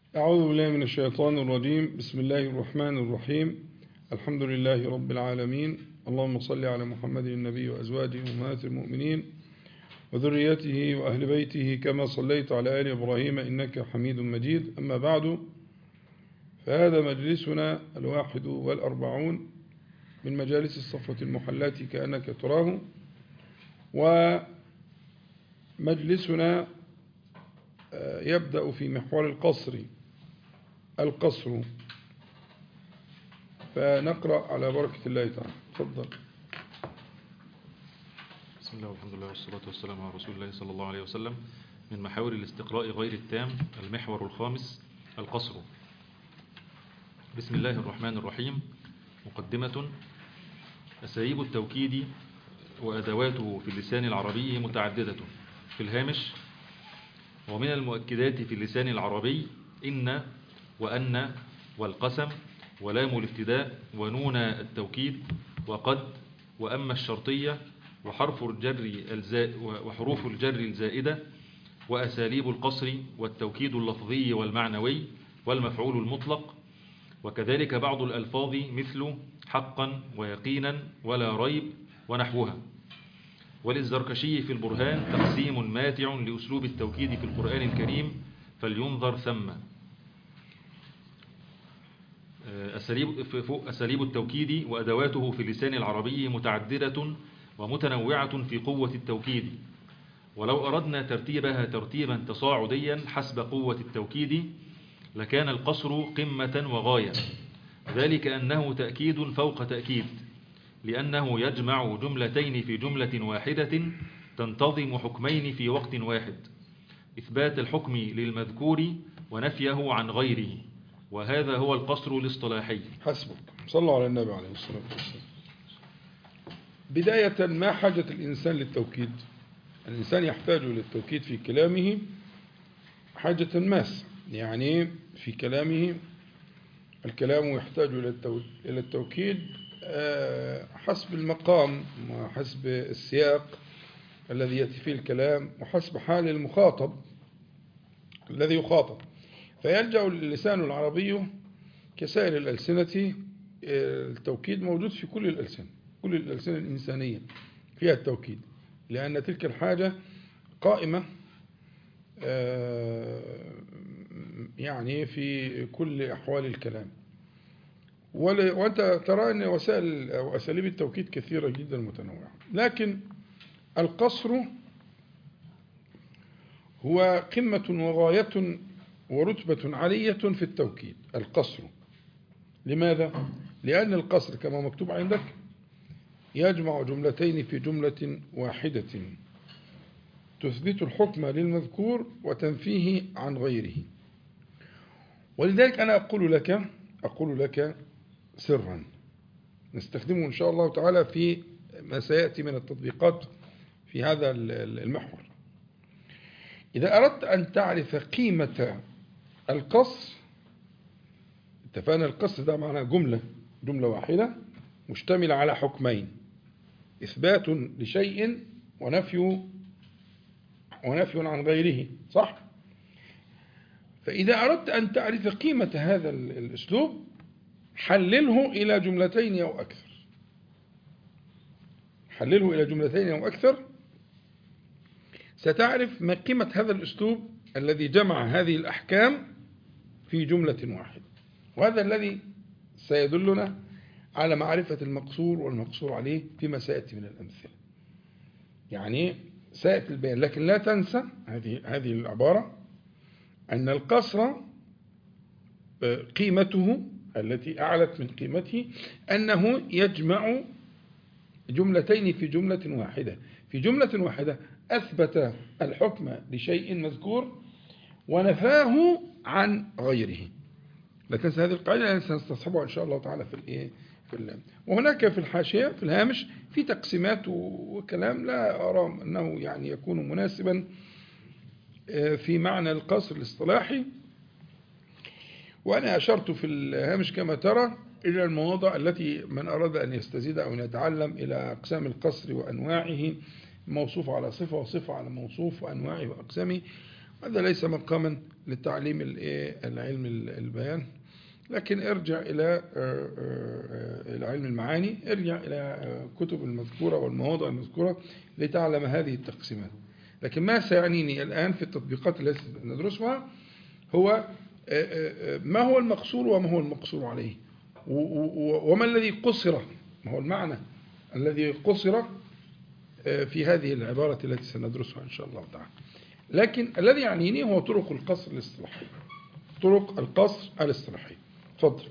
أعوذ بالله من الشيطان الرجيم بسم الله الرحمن الرحيم الحمد لله رب العالمين اللهم صل على محمد النبي وأزواجه أمهات المؤمنين وذريته وأهل بيته كما صليت على آل إبراهيم إنك حميد مجيد أما بعد فهذا مجلسنا الواحد والأربعون من مجالس الصفوة المحلات كأنك تراه ومجلسنا يبدأ في محور القصر القصر فنقرأ على بركة الله تعالى تفضل بسم الله والحمد لله والصلاة والسلام على رسول الله صلى الله عليه وسلم من محاور الاستقراء غير التام المحور الخامس القصر بسم الله الرحمن الرحيم مقدمة أساليب التوكيد وأدواته في اللسان العربي متعددة في الهامش ومن المؤكدات في اللسان العربي إن وأن والقسم ولام الابتداء ونون التوكيد وقد وأما الشرطية وحرف الجر وحروف الجر الزائدة وأساليب القصر والتوكيد اللفظي والمعنوي والمفعول المطلق وكذلك بعض الألفاظ مثل حقا ويقينا ولا ريب ونحوها وللزركشي في البرهان تقسيم ماتع لأسلوب التوكيد في القرآن الكريم فلينظر ثم أساليب, أساليب التوكيد وأدواته في اللسان العربي متعددة ومتنوعة في قوة التوكيد ولو أردنا ترتيبها ترتيبا تصاعديا حسب قوة التوكيد لكان القصر قمة وغاية ذلك أنه تأكيد فوق تأكيد لأنه يجمع جملتين في جملة واحدة تنتظم حكمين في وقت واحد إثبات الحكم للمذكور ونفيه عن غيره وهذا هو القصر الاصطلاحي حسبك صلوا على النبي عليه الصلاة والسلام بداية ما حاجة الإنسان للتوكيد الإنسان يحتاج للتوكيد في كلامه حاجة ماسة يعني في كلامه الكلام يحتاج إلى التوكيد حسب المقام وحسب السياق الذي يأتي فيه الكلام وحسب حال المخاطب الذي يخاطب فيلجأ اللسان العربي كسائر الألسنة التوكيد موجود في كل الألسنة كل الألسنة الإنسانية فيها التوكيد لأن تلك الحاجة قائمة يعني في كل أحوال الكلام وأنت ترى أن وسائل أو أساليب التوكيد كثيرة جدا متنوعة لكن القصر هو قمة وغاية ورتبة عالية في التوكيد القصر لماذا؟ لأن القصر كما مكتوب عندك يجمع جملتين في جملة واحدة تثبت الحكم للمذكور وتنفيه عن غيره ولذلك أنا أقول لك أقول لك سرا نستخدمه إن شاء الله تعالى في ما سيأتي من التطبيقات في هذا المحور إذا أردت أن تعرف قيمة القصر اتفقنا القصر ده معناه جملة جملة واحدة مشتملة على حكمين إثبات لشيء ونفي ونفي عن غيره صح فإذا أردت أن تعرف قيمة هذا الأسلوب حلله إلى جملتين أو أكثر حلله إلى جملتين أو أكثر ستعرف ما قيمة هذا الأسلوب الذي جمع هذه الأحكام في جملة واحدة وهذا الذي سيدلنا على معرفة المقصور والمقصور عليه فيما سيأتي من الأمثلة يعني سيأتي البيان لكن لا تنسى هذه هذه العبارة أن القصر قيمته التي أعلت من قيمته أنه يجمع جملتين في جملة واحدة في جملة واحدة أثبت الحكم لشيء مذكور ونفاه عن غيره لا تنسى هذه القاعدة لأن سنستصحبها إن شاء الله تعالى في الإيه في اللام. وهناك في الحاشية في الهامش في تقسيمات وكلام لا أرى أنه يعني يكون مناسبا في معنى القصر الاصطلاحي وأنا أشرت في الهامش كما ترى إلى المواضع التي من أراد أن يستزيد أو أن يتعلم إلى أقسام القصر وأنواعه موصوف على صفة وصفة على موصوف وأنواعه وأقسامه هذا ليس مقاما لتعليم الإيه؟ العلم ال- البيان لكن ارجع إلى آه، آه، آه، العلم المعاني ارجع إلى آه، كتب المذكورة والمواضع المذكورة لتعلم هذه التقسيمات لكن ما سيعنيني الآن في التطبيقات التي ندرسها هو آه، آه، آه، ما هو المقصور وما هو المقصور عليه و- و- وما الذي قصر ما هو المعنى الذي قصر آه، في هذه العبارة التي سندرسها إن شاء الله تعالى لكن الذي يعنيني هو طرق القصر الاصطلاحي طرق القصر الاصطلاحي تفضل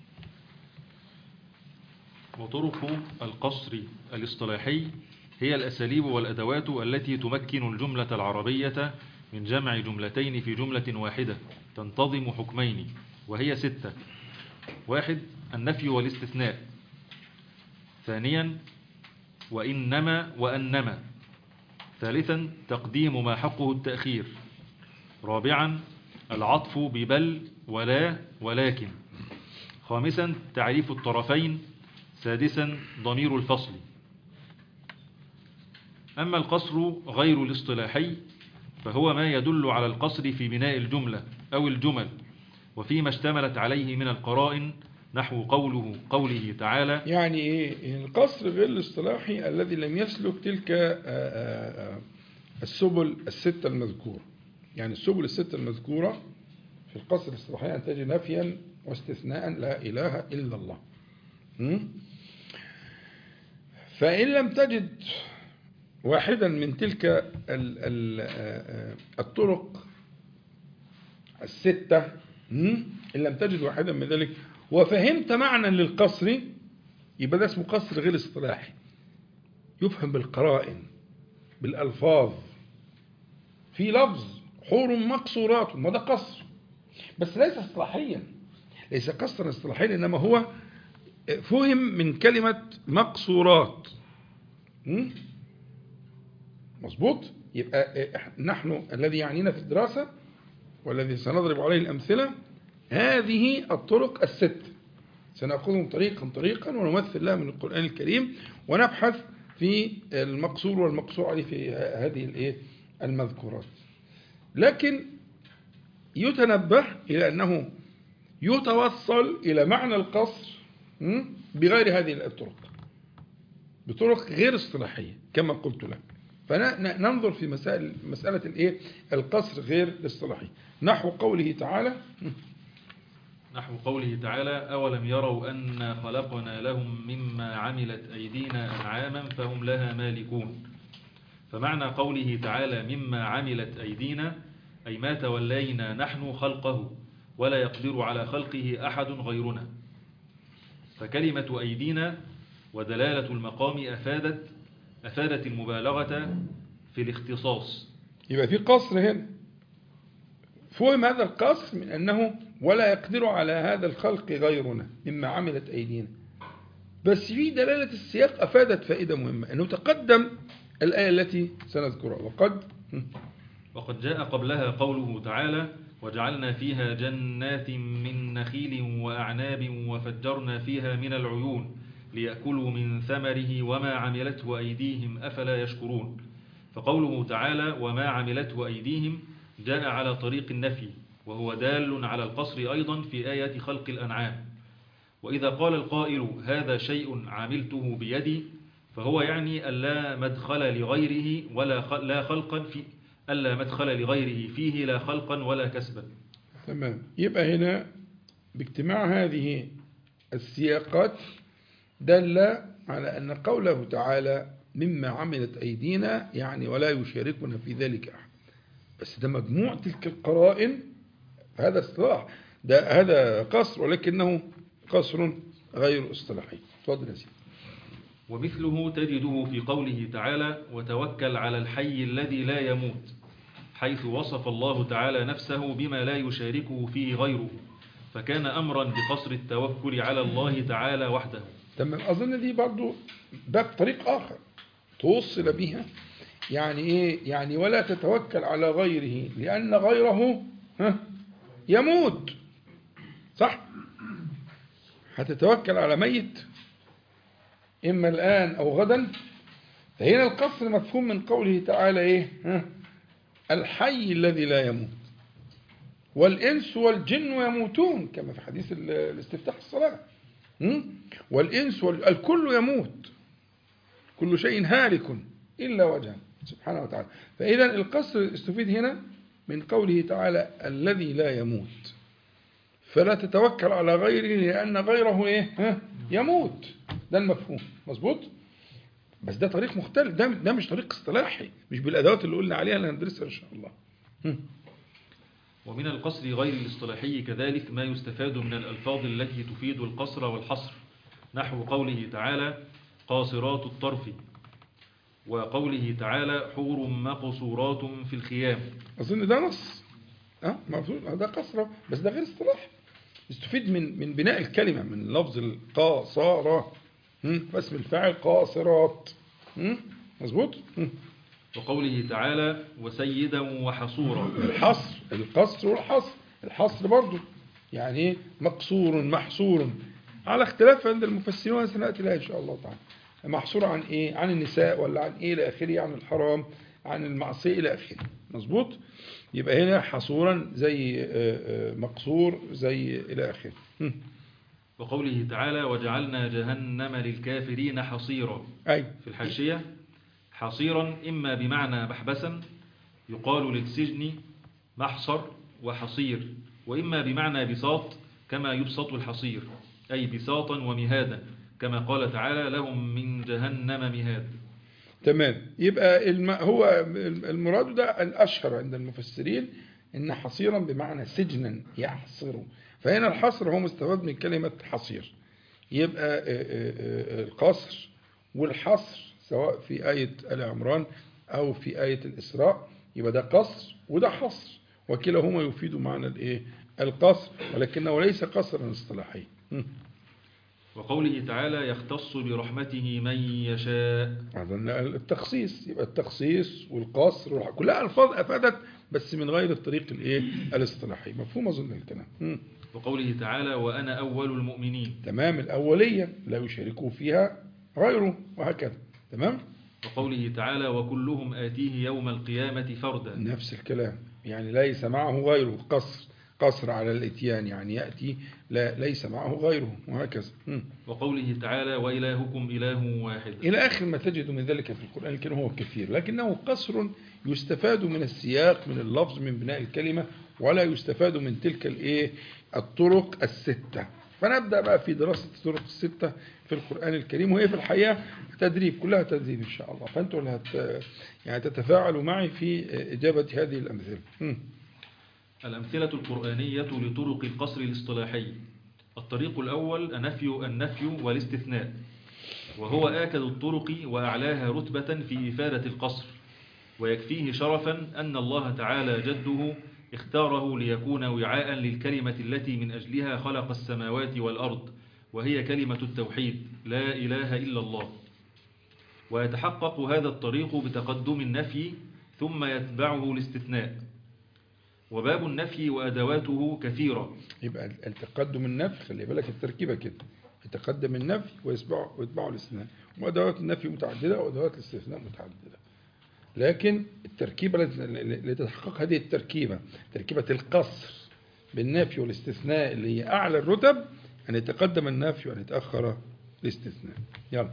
وطرق القصر الاصطلاحي هي الأساليب والأدوات التي تمكن الجملة العربية من جمع جملتين في جملة واحدة تنتظم حكمين وهي ستة واحد النفي والاستثناء ثانيا وإنما وأنما ثالثا تقديم ما حقه التأخير رابعا العطف ببل ولا ولكن خامسا تعريف الطرفين سادسا ضمير الفصل أما القصر غير الاصطلاحي فهو ما يدل على القصر في بناء الجملة أو الجمل وفيما اشتملت عليه من القرائن نحو قوله قوله تعالى يعني ايه القصر غير الاصطلاحي الذي لم يسلك تلك آه، آه، آه، السبل الستة المذكورة يعني السبل الستة المذكورة في القصر الاصطلاحي أن تجد نفيا واستثناء لا إله إلا الله م? فإن لم تجد واحدا من تلك ال- ال- آه، آه، الطرق الستة م? إن لم تجد واحدا من ذلك وفهمت معنى للقصر يبقى ده اسمه قصر غير اصطلاحي يفهم بالقرائن بالألفاظ في لفظ حور مقصورات ما ده قصر بس ليس اصطلاحيا ليس قصرا اصطلاحيا إنما هو فهم من كلمة مقصورات م? مظبوط يبقى إح- نحن الذي يعنينا في الدراسة والذي سنضرب عليه الأمثلة هذه الطرق الست سنأخذهم طريقا طريقا ونمثل لها من القرآن الكريم ونبحث في المقصور والمقصور عليه في ه- هذه الإيه؟ المذكورات لكن يتنبه إلى أنه يتوصل إلى معنى القصر م? بغير هذه الطرق بطرق غير اصطلاحية كما قلت لك فننظر في مسائل مسألة الإيه؟ القصر غير الاصطلاحي نحو قوله تعالى نحو قوله تعالى أولم يروا أنا خلقنا لهم مما عملت أيدينا أنعاما فهم لها مالكون فمعنى قوله تعالى مما عملت أيدينا أي ما تولينا نحن خلقه ولا يقدر على خلقه أحد غيرنا فكلمة أيدينا ودلالة المقام أفادت أفادت المبالغة في الاختصاص يبقى في قصر هنا فهم هذا القصر من أنه ولا يقدر على هذا الخلق غيرنا مما عملت أيدينا بس في دلالة السياق أفادت فائدة مهمة أنه تقدم الآية التي سنذكرها وقد وقد جاء قبلها قوله تعالى وجعلنا فيها جنات من نخيل وأعناب وفجرنا فيها من العيون ليأكلوا من ثمره وما عملته أيديهم أفلا يشكرون فقوله تعالى وما عملته أيديهم جاء على طريق النفي وهو دال على القصر أيضا في آية خلق الأنعام وإذا قال القائل هذا شيء عملته بيدي فهو يعني ألا مدخل لغيره ولا خ- لا خلقا في ألا مدخل لغيره فيه لا خلقا ولا كسبا تمام يبقى هنا باجتماع هذه السياقات دل على أن قوله تعالى مما عملت أيدينا يعني ولا يشاركنا في ذلك أحد بس ده مجموع تلك القرائن هذا اصطلاح ده هذا قصر ولكنه قصر غير اصطلاحي تفضل يا سيدي ومثله تجده في قوله تعالى وتوكل على الحي الذي لا يموت حيث وصف الله تعالى نفسه بما لا يشاركه فيه غيره فكان أمرا بقصر التوكل على الله تعالى وحده تمام أظن دي برضو باب طريق آخر توصل بها يعني إيه يعني ولا تتوكل على غيره لأن غيره ها يموت صح هتتوكل على ميت إما الآن أو غدا فهنا القصر مفهوم من قوله تعالى إيه ها الحي الذي لا يموت والإنس والجن يموتون كما في حديث ال- الاستفتاح الصلاة م? والإنس والكل يموت كل شيء هالك إلا وجهه سبحانه وتعالى فإذا القصر استفيد هنا من قوله تعالى الذي لا يموت فلا تتوكل على غيره لأن غيره إيه؟ ها؟ يموت ده المفهوم مظبوط بس ده طريق مختلف ده, ده مش طريق اصطلاحي مش بالأدوات اللي قلنا عليها اللي هندرسها إن شاء الله هم. ومن القصر غير الاصطلاحي كذلك ما يستفاد من الألفاظ التي تفيد القصر والحصر نحو قوله تعالى قاصرات الطرف وقوله تعالى حور مقصورات في الخيام أظن ده نص اه مفروض ده قصرة بس ده غير اصطلاحي يستفيد من من بناء الكلمة من لفظ القاصرة هم؟ واسم الفاعل قاصرات هم؟ مظبوط هم. وقوله تعالى وسيدا وحصورا الحصر القصر والحصر الحصر برضو يعني ايه مقصور محصور على اختلاف عند المفسرين وسنأتي لها إن شاء الله تعالى محصور عن إيه عن النساء ولا عن إيه إلى آخره عن الحرام عن المعصية إلى آخره مظبوط يبقى هنا حصورا زي آه، آه، مقصور زي إلى آخره هم. وقوله تعالى وجعلنا جهنم للكافرين حصيرا أي في الحاشية حصيرا إما بمعنى محبسا يقال للسجن محصر وحصير وإما بمعنى بساط كما يبسط الحصير أي بساطا ومهادا كما قال تعالى لهم من جهنم مهاد تمام يبقى الم... هو المراد ده الأشهر عند المفسرين إن حصيرا بمعنى سجنا يحصر فهنا الحصر هو مستفاد من كلمة حصير يبقى آه، آه، آه، القصر والحصر سواء في آية آل عمران أو في آية الإسراء يبقى ده قصر وده حصر وكلاهما يفيد معنى الإيه القصر ولكنه ليس قصرا اصطلاحيا م. وقوله تعالى يختص برحمته من يشاء هذا التخصيص يبقى التخصيص والقصر والح- كلها الفاظ افادت بس من غير الطريق الايه الاصطلاحي مفهوم اظن الكلام مم. وقوله تعالى وأنا أول المؤمنين تمام الاوليه لا يشاركه فيها غيره وهكذا تمام وقوله تعالى وكلهم آتيه يوم القيامة فردا نفس الكلام يعني ليس معه غيره قصر قصر على الاتيان يعني ياتي لا ليس معه غيره وهكذا مم. وقوله تعالى وإلهكم إله واحد إلى آخر ما تجد من ذلك في القرآن الكريم هو كثير لكنه قصر يستفاد من السياق من اللفظ من بناء الكلمة ولا يستفاد من تلك الإيه الطرق الستة فنبدأ بقى في دراسة الطرق الستة في القرآن الكريم وهي في الحقيقة تدريب كلها تدريب إن شاء الله فأنتم اللي هت يعني تتفاعلوا معي في إجابة هذه الأمثلة مم. الأمثلة القرآنية لطرق القصر الاصطلاحي الطريق الأول النفي النفي والاستثناء وهو آكد الطرق وأعلاها رتبة في إفادة القصر ويكفيه شرفا أن الله تعالى جده اختاره ليكون وعاء للكلمة التي من أجلها خلق السماوات والأرض وهي كلمة التوحيد لا إله إلا الله ويتحقق هذا الطريق بتقدم النفي ثم يتبعه الاستثناء وباب النفي وأدواته كثيرة يبقى التقدم النفي خلي بالك التركيبة كده يتقدم النفي ويتبعه ويتبعه الاستثناء وأدوات النفي متعددة وأدوات الاستثناء متعددة لكن التركيبة لتتحقق هذه التركيبة تركيبة القصر بالنفي والاستثناء اللي هي أعلى الرتب أن يتقدم النفي وأن يتأخر الاستثناء يلا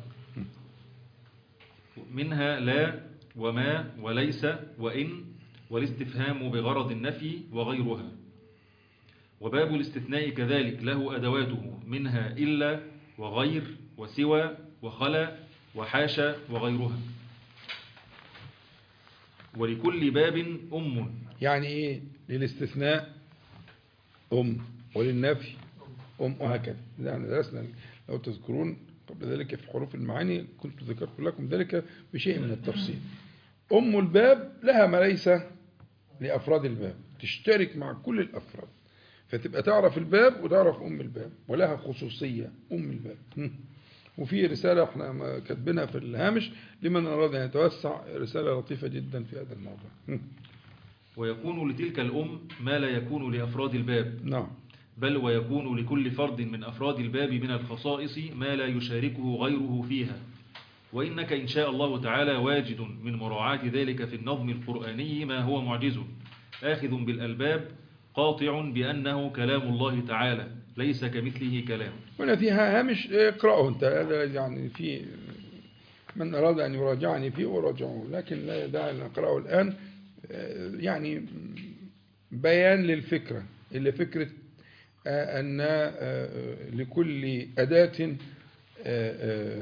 منها لا وما وليس وإن والاستفهام بغرض النفي وغيرها وباب الاستثناء كذلك له أدواته منها إلا وغير وسوى وخلا وحاشا وغيرها ولكل باب أم يعني إيه للاستثناء أم وللنفي أم وهكذا يعني درسنا لو تذكرون قبل ذلك في حروف المعاني كنت ذكرت لكم ذلك بشيء من التفصيل أم الباب لها ما ليس لأفراد الباب تشترك مع كل الأفراد فتبقى تعرف الباب وتعرف أم الباب ولها خصوصية أم الباب وفي رسالة احنا كاتبينها في الهامش لمن أراد أن يتوسع رسالة لطيفة جدا في هذا الموضوع ويكون لتلك الأم ما لا يكون لأفراد الباب نعم بل ويكون لكل فرد من أفراد الباب من الخصائص ما لا يشاركه غيره فيها وإنك إن شاء الله تعالى واجد من مراعاة ذلك في النظم القرآني ما هو معجز آخذ بالألباب قاطع بأنه كلام الله تعالى ليس كمثله كلام هنا فيها هامش اقرأه انت هذا يعني في من أراد أن يراجعني فيه وراجعه لكن لا داعي أن أقرأه الآن آه، يعني بيان للفكرة اللي فكرة آه، أن آه، لكل أداة آه، آه،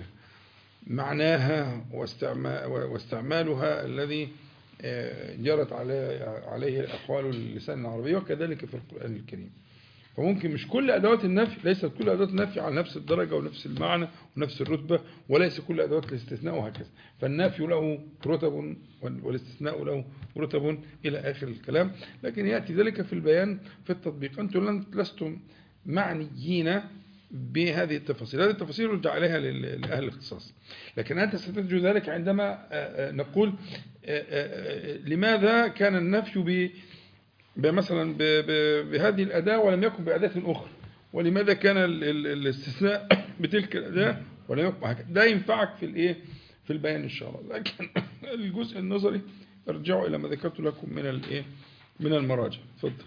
معناها واستعما- واستعمالها الذي آه، جرت عليه عليه أقوال اللسان العربي وكذلك في القرآن الكريم فممكن مش كل أدوات النفي ليست كل أدوات النفي على نفس الدرجة ونفس المعنى ونفس الرتبة وليس كل أدوات الاستثناء وهكذا فالنفي له رتب وال- والاستثناء له رتب إلى آخر الكلام لكن يأتي ذلك في البيان في التطبيق أنتم لن- لستم معنيين بهذه التفاصيل هذه التفاصيل رجع عليها لل- لأهل الاختصاص لكن أنت ستنتج ذلك عندما آه، آه، نقول آه، آه، آه، لماذا كان النفي ب مثلا ب- ب- بهذه الأداة ولم يكن بأداة أخرى ولماذا كان ال- ال- الاستثناء بتلك الأداة ولم يكن هكذا ده ينفعك في الإيه في البيان إن شاء الله لكن الجزء النظري ارجعوا إلى ما ذكرت لكم من الإيه من المراجع اتفضل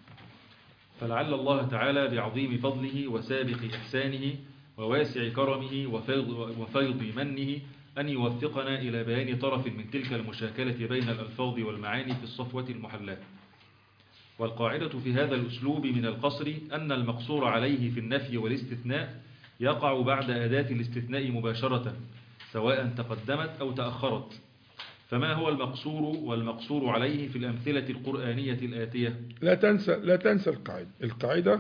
فلعل الله تعالى بعظيم فضله وسابق إحسانه وواسع كرمه وفيض, وفيض منه أن يوفقنا إلى بيان طرف من تلك المشاكلة بين الألفاظ والمعاني في الصفوة المحلاة والقاعدة في هذا الأسلوب من القصر أن المقصور عليه في النفي والاستثناء يقع بعد أداة الاستثناء مباشرة سواء تقدمت أو تأخرت فما هو المقصور والمقصور عليه في الأمثلة القرآنية الآتية لا تنسى لا تنسى القاعدة القاعدة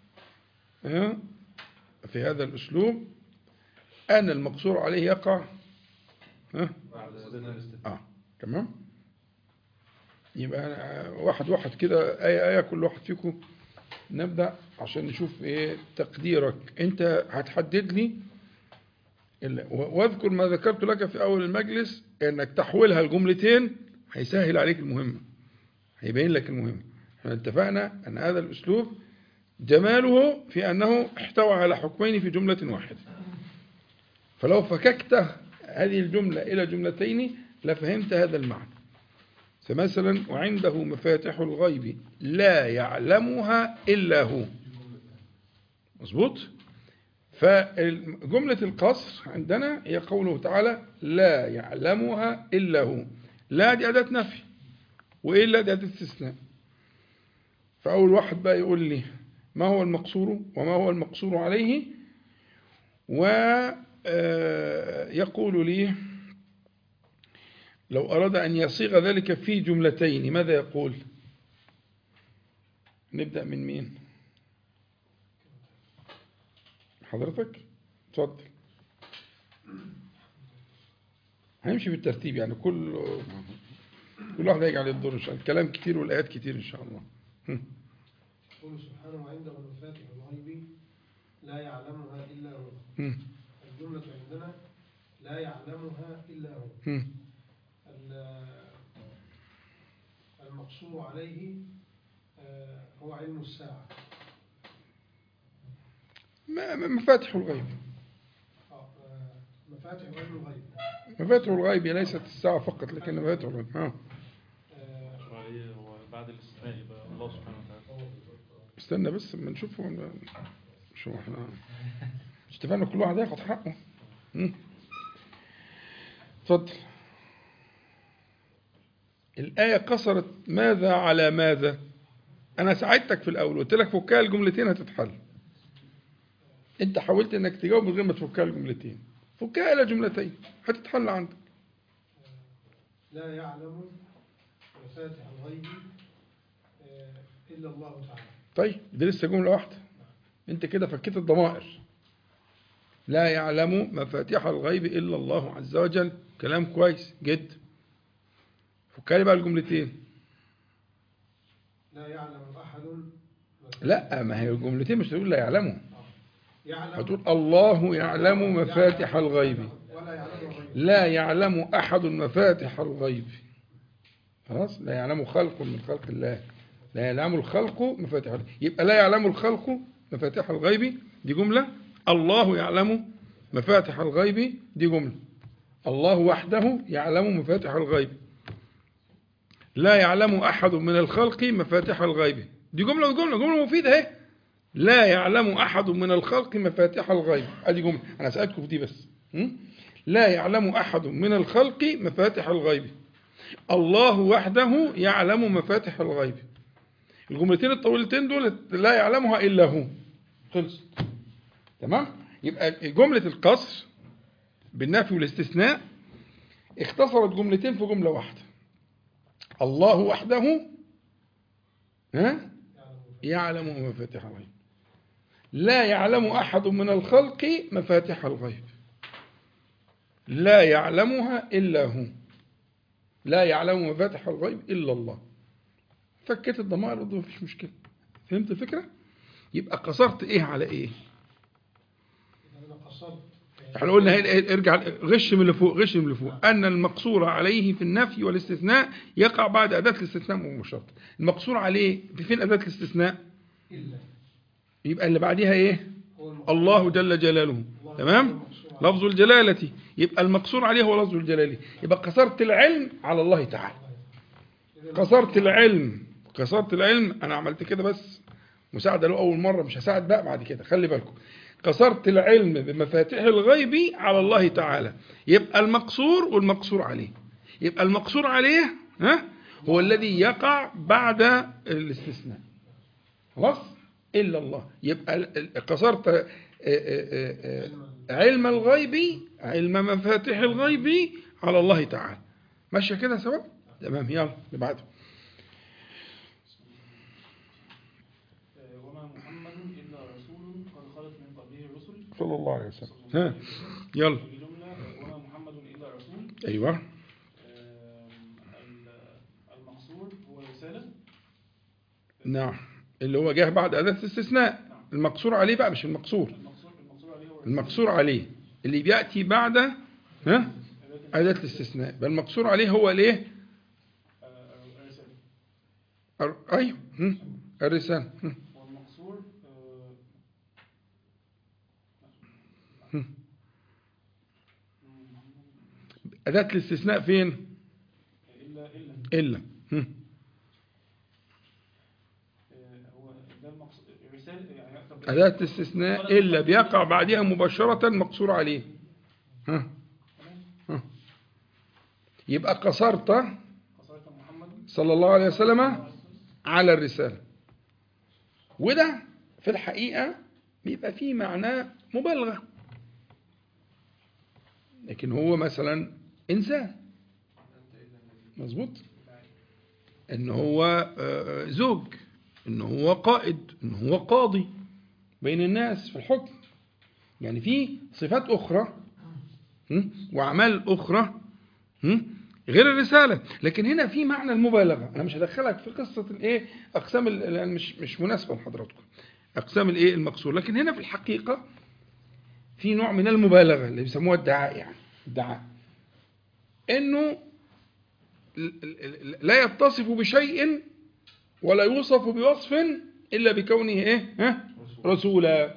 ها، في هذا الأسلوب أن المقصور عليه يقع ها اه تمام يبقى أنا واحد واحد كده آية آية كل واحد فيكم نبدأ عشان نشوف ايه تقديرك انت هتحدد لي ال- و- واذكر ما ذكرت لك في اول المجلس انك تحويلها لجملتين هيسهل عليك المهمة هيبين لك المهمة احنا اتفقنا ان هذا الاسلوب جماله في انه احتوى على حكمين في جملة واحدة فلو فككت هذه الجملة إلى جملتين لفهمت هذا المعنى فمثلا وعنده مفاتح الغيب لا يعلمها إلا هو مظبوط فجملة القصر عندنا هي قوله تعالى لا يعلمها إلا هو لا دي أداة نفي وإلا دي أداة استثناء فأول واحد بقى يقول لي ما هو المقصور وما هو المقصور عليه ويقول لي لو أراد أن يصيغ ذلك في جملتين ماذا يقول نبدأ من مين حضرتك اتفضل هنمشي بالترتيب يعني كل كل واحد هيجي عليه الدور ان شاء الله الكلام كتير والايات كتير ان شاء الله هم. يقول سبحانه وعنده مفاتح الغيب لا يعلمها إلا هو هم. الجملة عندنا لا يعلمها إلا هو هم. ال- المقصور عليه آه، هو علم الساعة ما- ما- مفاتح الغيب آه، آه، مفاتح علم الغيب مفاتح الغيب هي ليست الساعة فقط لكن مفاتح الغيب ها آه، هو بعد الاستثناء يبقى الله سبحانه وتعالى استنى بس اما نشوف شو احنا مش اتفقنا كل واحد ياخد حقه هم. اتفضل الآية قصرت ماذا على ماذا أنا ساعدتك في الأول قلت لك فكها الجملتين هتتحل أنت حاولت إنك تجاوب من غير ما تفكها الجملتين فكها إلى جملتين هتتحل عندك لا يعلم مفاتح الغيب آه، إلا الله تعالى طيب دي لسه جملة واحدة انت كده فكيت الضمائر لا يعلم مفاتيح الغيب إلا الله عز وجل كلام كويس جدا فكالي بقى الجملتين لا يعلم أحد مفاتح- لا ما هي الجملتين مش تقول لا يعلمه يعلم هتقول الله يعلم مفاتح الغيب ولا يعلم غيره لا يعلم أحد مفاتح الغيب خلاص لا يعلم خلق من خلق الله لا يعلم الخلق مفاتيح الغيب يبقى لا يعلم الخلق مفاتيح الغيب دي جملة الله يعلم مفاتح الغيب دي جملة الله وحده يعلم مفاتح الغيب لا يعلم أحد من الخلق مفاتح الغيب دي جملة وجملة جملة مفيدة اهي لا يعلم أحد من الخلق مفاتيح الغيب ادي جملة أنا سألتكم في دي بس م? لا يعلم أحد من الخلق مفاتيح الغيب الله وحده يعلم مفاتيح الغيب الجملتين الطويلتين دول لا يعلمها إلا هو خلص تمام يبقى جملة القصر بالنفي والاستثناء اختصرت جملتين في جملة واحدة الله وحده ها يعلم مفاتيح الغيب لا يعلم أحد من الخلق مفاتيح الغيب لا يعلمها إلا هو لا يعلم مفاتيح الغيب إلا الله فكيت الضمائر برضه مفيش مشكلة فهمت الفكرة؟ يبقى قصرت إيه على إيه؟ أنا قصرت احنا قلنا هي- ارجع غش من اللي فوق غش من اللي فوق أن المقصور عليه في النفي والاستثناء يقع بعد أداة الاستثناء مباشرة المقصور عليه في فين أداة الاستثناء؟ إلا يبقى اللي بعديها إيه؟ هو المقصود. الله جل جلاله تمام لفظ الجلالة يبقى المقصور عليه هو لفظ الجلالة يبقى قصرت العلم على الله تعالى قصرت العلم قصرت العلم انا عملت كده بس مساعدة له اول مرة مش هساعد بقى بعد كده خلي بالكم قصرت العلم بمفاتيح الغيب على الله تعالى يبقى المقصور والمقصور عليه يبقى المقصور عليه ها هو الذي يقع بعد الاستثناء خلاص إلا الله يبقى ال- ال- قصرت آه، آه، آه، علم الغيب علم مفاتيح الغيب على الله تعالى ماشية كده سوا تمام يلا اللي بعده وما محمد إلا رسول قد خلت من قبله الرسل صلى الله عليه وسلم ها يلا بجملة وما محمد إلا رسول أيوة آم، ال- المقصود هو رسالة نعم اللي هو جه بعد أداة الاستثناء المقصور عليه بقى مش المقصور المقصود المقصود عليه هو المقصور عليه اللي بيأتي بعد ها أداة الاستثناء بل المقصور عليه هو الايه آه، الرسالة الر- أيوه هم، الرسالة هم. والمقصود آه، هم. أداة الاستثناء فين إلا إلا إلا هم. آه، هو ده المقصود الرسالة يعني طب- أداة الاستثناء إلا بيقع بعدها مباشرة مقصور عليه ها ها. يبقى قصرت قصرت محمد صلى الله عليه وسلم على الرسالة وده في الحقيقة بيبقى فيه معناه مبالغة لكن هو مثلا إنسان مظبوط إن هو آه، زوج إن هو قائد إن هو قاضي بين الناس في الحكم يعني في صفات أخرى م? وأعمال أخرى م? غير الرسالة لكن هنا في معنى المبالغة أنا مش هدخلك في قصة الإيه أقسام ال- لأن مش مش مناسبة لحضراتكم أقسام الإيه المقصور لكن هنا في الحقيقة في نوع من المبالغة اللي بيسموها الدعاء يعني الدعاء إنه ال- ال- ال- لا يتصف بشيء ولا يوصف بوصف إلا بكونه إيه ها؟ رسولا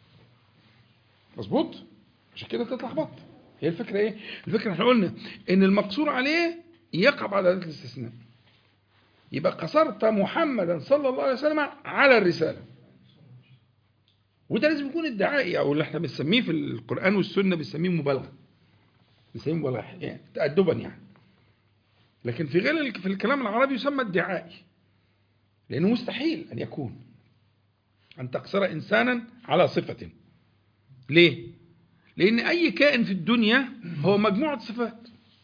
مظبوط عشان كده انت اتلخبطت هي الفكره ايه الفكره احنا قلنا ان المقصور عليه يقع بعد اداه الاستثناء يبقى قصرت محمدا صلى الله عليه وسلم على الرساله وده لازم يكون ادعائي او اللي احنا بنسميه في القران والسنه بنسميه مبالغه بنسميه مبالغه يعني تادبا يعني لكن في غير ال- في الكلام العربي يسمى ادعائي لانه مستحيل ان يكون ان تقصر انسانا على صفه ليه لأن أي كائن في الدنيا هو مجموعة صفات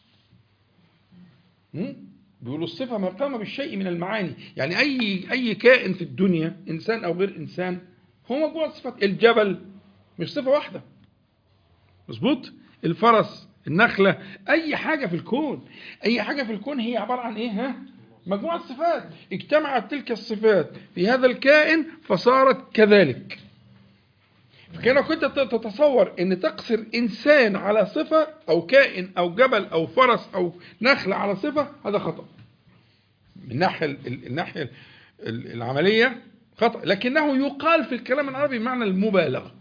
م? بيقولوا الصفة ما قام بالشيء من المعاني يعني أي أي كائن في الدنيا إنسان أو غير إنسان هو مجموعة صفات الجبل مش صفة واحدة مظبوط الفرس النخلة أي حاجة في الكون أي حاجة في الكون هي عبارة عن إيه ها مجموعة صفات اجتمعت تلك الصفات في هذا الكائن فصارت كذلك فكان كنت تتصور ان تقصر انسان على صفة او كائن او جبل او فرس او نخلة على صفة هذا خطأ من الناحية ال- الناحية ال- العملية خطأ لكنه يقال في الكلام العربي بمعنى المبالغة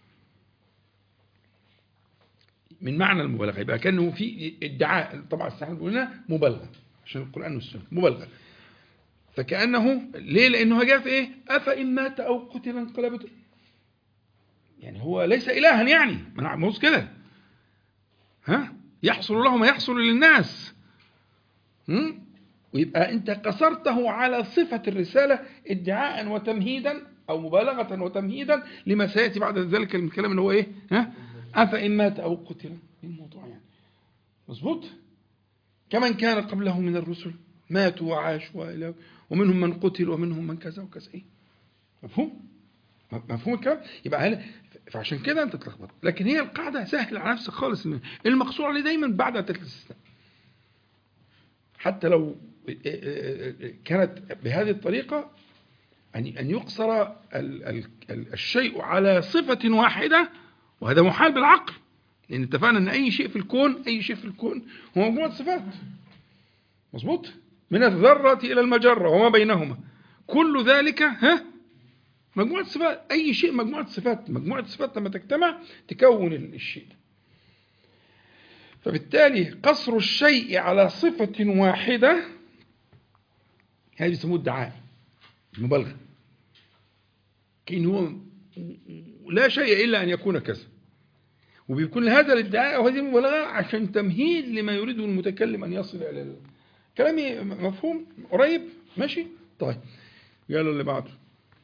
من معنى المبالغة يبقى كانه في ادعاء طبعا احنا قلنا مبالغة عشان القرآن والسنة مبالغة فكأنه ليه لأنه جاء في إيه أفإن مات أو قتل انقلبت يعني هو ليس إلها يعني ما نعملوش كده ها يحصل له ما يحصل للناس هم؟ ويبقى أنت قصرته على صفة الرسالة ادعاء وتمهيدا أو مبالغة وتمهيدا لما سيأتي بعد ذلك من الكلام اللي هو إيه ها أفإن مات أو قتل إيه الموضوع يعني مظبوط كمن كان قبله من الرسل ماتوا وعاشوا وإلى ومنهم من قتل ومنهم من كذا وكذا إيه مفهوم مفهوم الكلام يبقى هل فعشان كده انت تلخبط لكن هي القاعده سهل على نفسك خالص المقصور عليه دايما بعد اتت الاستثناء حتى لو كانت بهذه الطريقه ان ان يقصر ال- ال- ال- الشيء على صفه واحده وهذا محال بالعقل لان اتفقنا ان اي شيء في الكون اي شيء في الكون هو مجموعه صفات مظبوط من الذره الى المجره وما بينهما كل ذلك ها مجموعة صفات أي شيء مجموعة صفات مجموعة صفات لما تجتمع تكون الشيء فبالتالي قصر الشيء على صفة واحدة هذا بيسموه ادعاء مبالغة كأن هو لا شيء إلا أن يكون كذا وبيكون هذا الادعاء أو هذه المبالغة عشان تمهيد لما يريده المتكلم أن يصل إلى ال- كلامي مفهوم قريب ماشي طيب يلا اللي بعده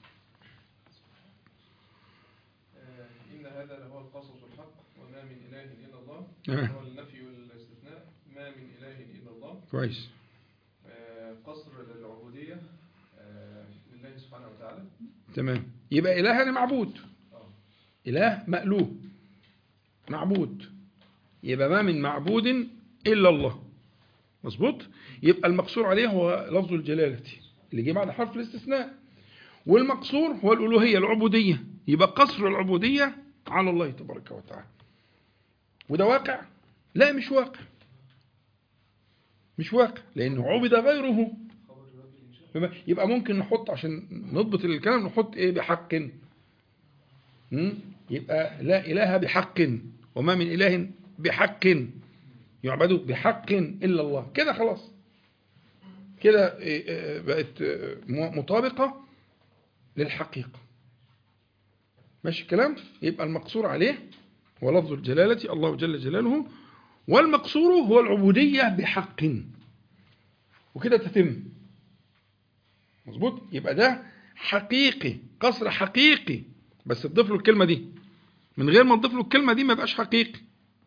إن هذا لهو القصص الحق وما من إله إلا الله آه. هو النفي والاستثناء ما من إله إلا الله كويس آه، قصر للعبودية آه، لله سبحانه وتعالى تمام يبقى إله يعني معبود آه. إله مألوه معبود يبقى ما من معبود إلا الله مظبوط يبقى المقصور عليه هو لفظ الجلالة اللي جه بعد حرف الاستثناء والمقصور هو الألوهية العبودية يبقى قصر العبودية على الله تبارك وتعالى وده واقع لا مش واقع مش واقع لأنه عبد غيره فما- يبقى ممكن نحط عشان نضبط الكلام نحط ايه بحق م? يبقى لا إله بحق وما من إله بحق يعبد بحق إلا الله كده خلاص كده إيه، إيه، بقت إيه، م- مطابقة للحقيقة ماشي الكلام يبقى المقصور عليه هو لفظ الجلالة الله جل جلاله والمقصور هو العبودية بحق وكده تتم مظبوط يبقى ده حقيقي قصر حقيقي بس تضيف له الكلمة دي من غير ما تضيف له الكلمة دي ما يبقاش حقيقي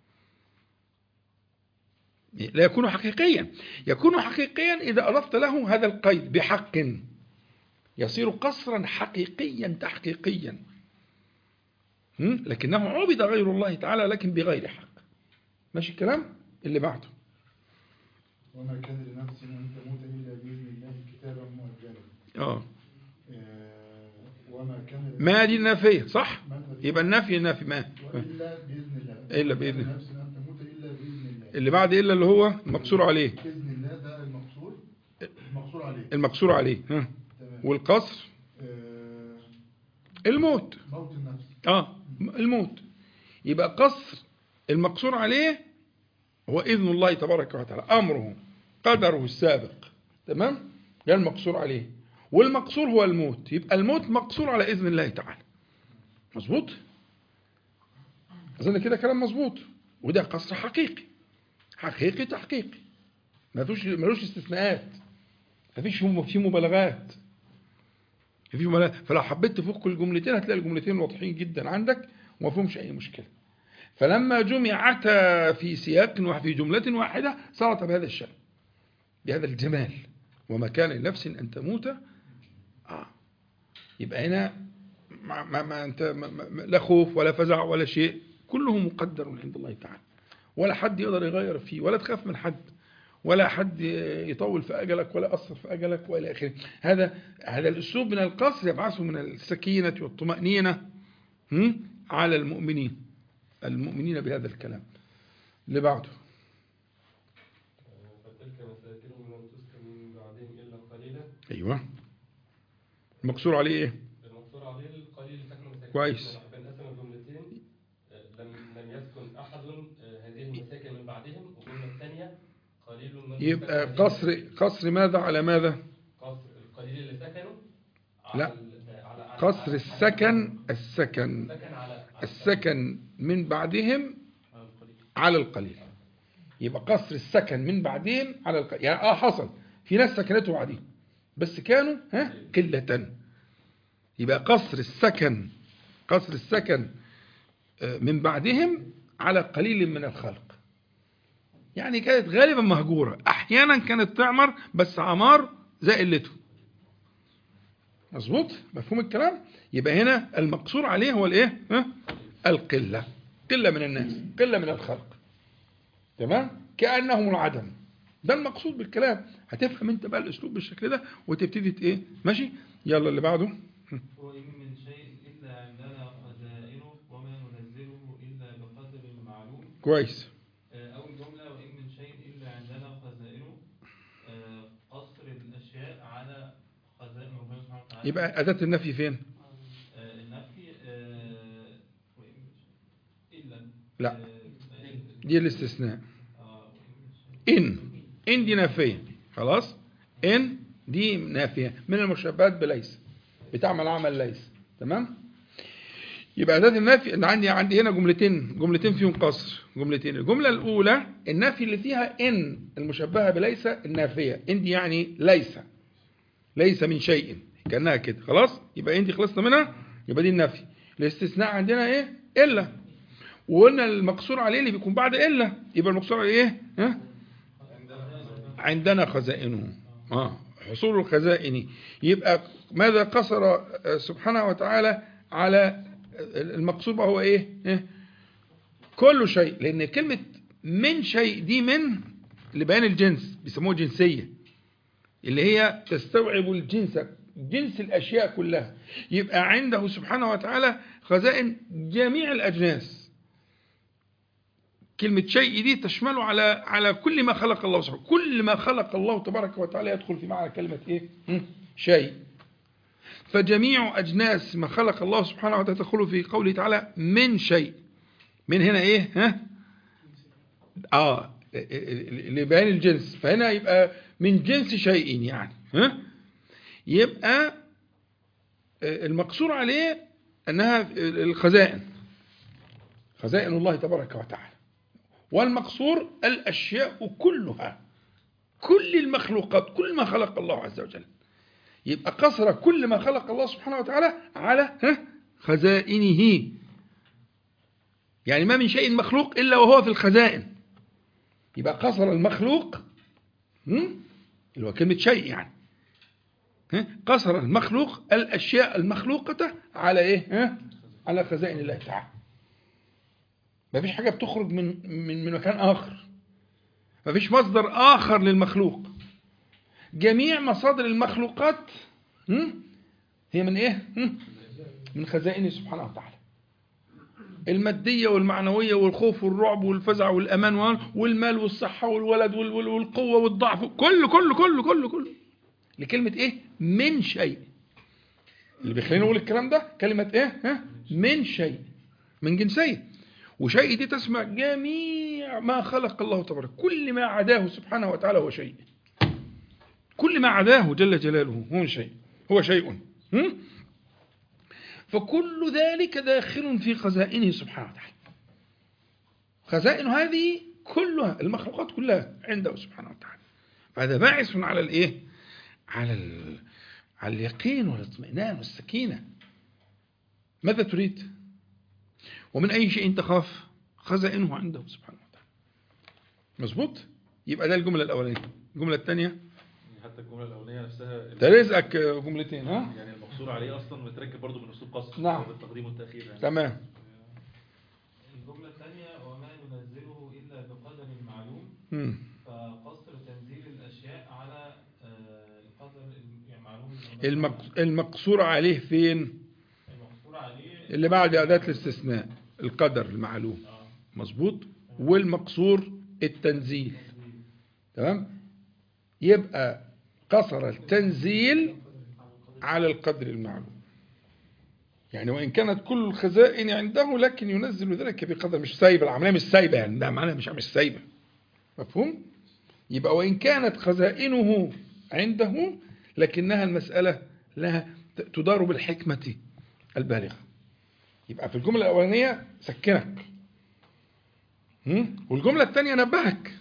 لا يكون حقيقيا يكون حقيقيا إذا أضفت له هذا القيد بحق يصير قصرا حقيقيا تحقيقيا هم؟ لكنه عبد غير الله تعالى لكن بغير حق ماشي الكلام اللي بعده وما كان لنفس أن تموت إلا بإذن الله كتابا مؤجلا اه آه، وما كان ما دي النافية صح ما الذي- يبقى النفي نافي ما وإلا بإذن الله إلا بإذن وما كان لنفس أن تموت إلا بإذن الله اللي بعد إلا اللي هو مقصور عليه بإذن الله ده المقصور المقصور عليه المقصور عليه ها تمام والقصر آه، الموت موت النفس اه الموت يبقى قصر المقصور عليه هو إذن الله تبارك وتعالى أمره قدره السابق تمام ده المقصور عليه والمقصور هو الموت يبقى الموت مقصور على إذن الله تعالى مظبوط أظن كده كلام مظبوط وده قصر حقيقي حقيقي تحقيقي ما فيش ملوش استثناءات ما فيش في مبالغات في مبالغات فلو حبيت تفك الجملتين هتلاقي الجملتين واضحين جدا عندك وما فيهمش أي مشكلة فلما جمعتا في سياق وفي جملة واحدة صارت بهذا الشأن بهذا الجمال وما كان لنفس أن تموت آه. يبقى هنا ما ما ما أنت ما ما لا خوف ولا فزع ولا شيء كله مقدر عند الله تعالى ولا حد يقدر يغير فيه ولا تخاف من حد ولا حد يطول في أجلك ولا أثر في أجلك وإلى آخره هذا هذا الأسلوب من القصر يبعثه من السكينة والطمأنينة هم؟ على المؤمنين المؤمنين بهذا الكلام اللي بعده فتلك مساكنهم لم تسكن من بعدهم إلا قليلا أيوة المقصور عليه إيه المقصور عليه القليل سكن مساكن كويس. بنقسم الجملتين آه، لم لم يسكن أحد آه، هذه المساكن من بعدهم والجملة الثانية قليل من يبقى سكن هذه قصر قصر ماذا على ماذا قصر على لا. ال- على على- قصر على- السكن السكن السكن على على- السكن من بعدهم على القليل. على القليل يبقى قصر السكن من بعدهم على القليل يعني اه حصل في ناس سكنته بعدين بس كانوا ها قلة يبقى قصر السكن قصر السكن آه، من بعدهم على قليل من الخلق يعني كانت غالبا مهجورة احيانا كانت تعمر بس عمار زي قلته مظبوط مفهوم الكلام يبقى هنا المقصور عليه هو الايه ها؟ القلة قلة من الناس قلة من الخلق تمام كأنهم العدم ده المقصود بالكلام هتفهم انت بقى الاسلوب بالشكل ده وتبتدي ت- ايه ماشي يلا اللي بعده وإن من شيء إلا عندنا خزائنه وما ننزله إلا بقدر معلوم كويس آه، أول جملة وإن من شيء إلا عندنا خزائنه آه، قصر الأشياء على خزائن ربنا سبحانه وتعالى يبقى أداة النفي فين آه، النفي آه، وإن من شيء إلا لا. آه، دي الاستثناء آه، وإن من شيء إن إن دي نافية خلاص إن دي نافية من المشبهات بليس بتعمل عمل ليس تمام يبقى أداة النفي أنا عندي عندي هنا جملتين جملتين فيهم قصر جملتين الجملة الأولى النفي اللي فيها إن المشبهة بليس النافية إن دي يعني ليس ليس من شيء كأنها كده خلاص يبقى إن دي خلصنا منها يبقى دي النفي الاستثناء عندنا إيه إلا وقلنا المقصور عليه اللي بيكون بعد إلا يبقى المقصور عليه إيه ها عندنا خزائنه آه حصول الخزائن يبقى ماذا قصر آه، سبحانه وتعالى على المقصود بقى هو ايه إيه؟ كل شيء لان كلمة من شيء دي من لبيان الجنس بيسموها جنسية اللي هي تستوعب الجنس جنس الأشياء كلها يبقى عنده سبحانه وتعالى خزائن جميع الأجناس كلمة شيء دي تشمله على على كل ما خلق الله سبحانه كل ما خلق الله تبارك وتعالى يدخل في معنى كلمة ايه هم؟ شيء فجميع أجناس ما خلق الله سبحانه وتعالى تدخل في قوله تعالى من شيء من هنا ايه ها اه لبيان الجنس فهنا يبقى من جنس شيء يعني ها يبقى المقصور عليه انها الخزائن خزائن الله تبارك وتعالى والمقصور الاشياء كلها كل المخلوقات كل ما خلق الله عز وجل يبقى قصر كل ما خلق الله سبحانه وتعالى على ها خزائنه يعني ما من شيء مخلوق إلا وهو في الخزائن يبقى قصر المخلوق هم؟ اللي هو كلمة شيء يعني ها؟ قصر المخلوق الأشياء المخلوقة على إيه ها؟ على خزائن الله تعالى ما فيش حاجة بتخرج من من من مكان آخر ما فيش مصدر آخر للمخلوق جميع مصادر المخلوقات هم؟ هي من إيه هم؟ من خزائنه سبحانه وتعالى المادية والمعنوية والخوف والرعب والفزع والأمان والمال والصحة والولد وال- وال- والقوة والضعف كله كله كله كله كله لكلمة إيه من شيء اللي بيخليني أقول الكلام ده كلمة إيه ها؟ من شيء من جنسية وشيء دي تسمع جميع ما خلق الله تبارك كل ما عداه سبحانه وتعالى هو شيء كل ما عداه جل جلاله هو شيء هو شيء هم؟ فكل ذلك داخل في خزائنه سبحانه وتعالى خزائن هذه كلها المخلوقات كلها عنده سبحانه وتعالى فهذا باعث على الايه على ال... على اليقين والاطمئنان والسكينه ماذا تريد ومن اي شيء تخاف خزائنه عنده سبحانه وتعالى مظبوط يبقى ده الجمله الاولانيه الجمله الثانيه يعني حتى الجملة الأولانية نفسها ده رزقك جملتين ها يعني المقصور عليه أصلا متركب برضه من أسلوب قصر نعم. بالتقديم والتأخير يعني تمام الجملة الثانية وما ننزله إلا بقدر معلوم مم. فقصر تنزيل الأشياء على آه، القدر يعني معلوم المق... المقصور عليه فين المقصور عليه اللي بعد أداة الاستثناء القدر المعلوم آه، مظبوط والمقصور التنزيل تمام يبقى قصر التنزيل على القدر المعلوم يعني وإن كانت كل الخزائن عنده لكن ينزل ذلك بقدر مش سايبة العملية مش سايبة يعني ده معناها مش مش سايبة مفهوم يبقى وإن كانت خزائنه عنده لكنها المسألة لها ت- تدار بالحكمة البالغة يبقى في الجملة الأولانية سكنك هم؟ والجملة الثانية نبهك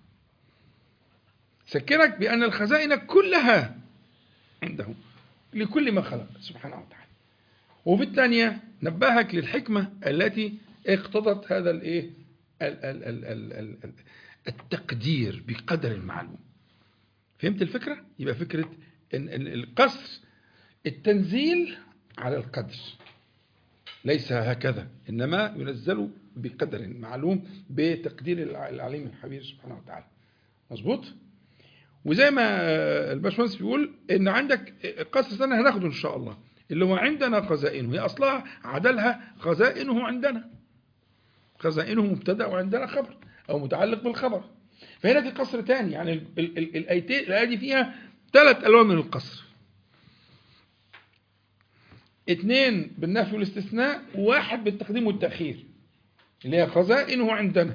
سكنك بأن الخزائن كلها عنده لكل ما خلق سبحانه وتعالى وفي الثانية نبهك للحكمة التي اقتضت هذا الايه ال- ال- ال- ال- ال- ال- التقدير بقدر المعلوم فهمت الفكرة؟ يبقى فكرة إن إن القصر التنزيل على القدر ليس هكذا إنما ينزل بقدر معلوم بتقدير الع- العليم الحبيب سبحانه وتعالى مظبوط؟ وزي ما الباشمهندس بيقول ان عندك قصر سنه هناخده ان شاء الله اللي هو عندنا خزائنه هي اصلها عدلها خزائنه عندنا خزائنه مبتدا وعندنا خبر او متعلق بالخبر فهنا في قصر تاني يعني ال- ال- ال- الايتين الايه دي فيها ثلاث الوان من القصر اثنين بالنفي والاستثناء وواحد بالتقديم والتاخير اللي هي خزائنه عندنا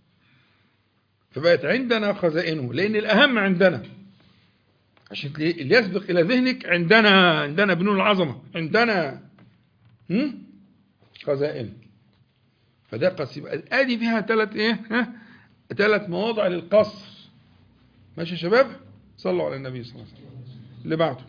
فبقت عندنا خزائنه لان الاهم عندنا عشان تلاقي- اللي يسبق الى ذهنك عندنا عندنا بنون العظمه عندنا هم؟ خزائن فده قص يبقى الآية فيها ثلاث ايه ها ثلاث مواضع للقصر ماشي يا شباب صلوا على النبي صلى الله عليه وسلم اللي بعده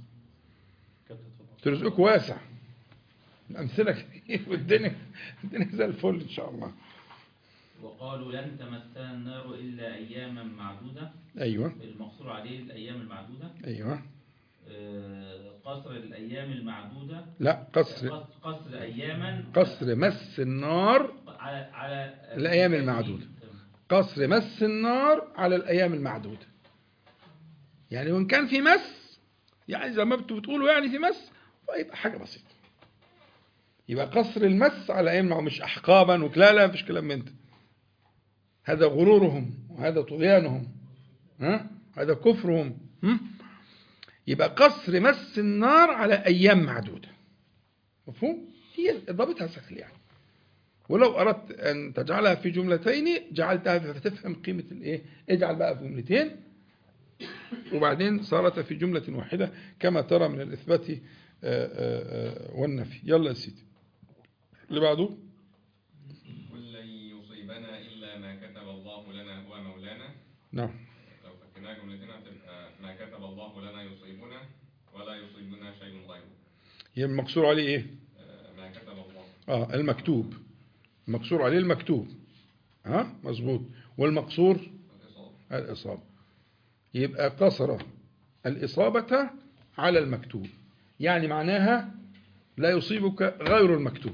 ترزقك واسع الأمثلة كتير والدنيا الدنيا زي الفل إن شاء الله وقالوا لن تمسنا النار إلا أياما معدودة أيوه المقصور عليه الأيام المعدودة أيوه آه، قصر الأيام المعدودة لا قصر قص- قصر أياما قصر مس النار على على الأيام المعدودة. تمام. قصر مس النار على الأيام المعدودة يعني وإن كان في مس يعني زي ما انتوا بتقولوا يعني في مس فيبقى حاجة بسيطة يبقى قصر المس على أيام المعدودة مش أحقابا وكلا لا مفيش كلام من ده هذا غرورهم وهذا طغيانهم ها هذا كفرهم هم؟ يبقى قصر مس النار على أيام معدودة مفهوم؟ هي ضابطها سهل يعني ولو أردت أن تجعلها في جملتين جعلتها فتفهم قيمة الإيه اجعل بقى في جملتين وبعدين صارت في جملة واحدة كما ترى من الإثبات آه، آه، آه، والنفي يلا يا سيدي اللي بعده قل لن يصيبنا إلا ما كتب الله لنا هو مولانا نعم لو فكناها جملتين هتبقى ما كتب الله لنا يصيبنا ولا يصيبنا شيء غيره هي المقصور عليه إيه آه، ما كتب الله آه المكتوب المقصور عليه المكتوب ها مظبوط والمقصور الإصابة الإصابة يبقى قصر الإصابة على المكتوب يعني معناها لا يصيبك غير المكتوب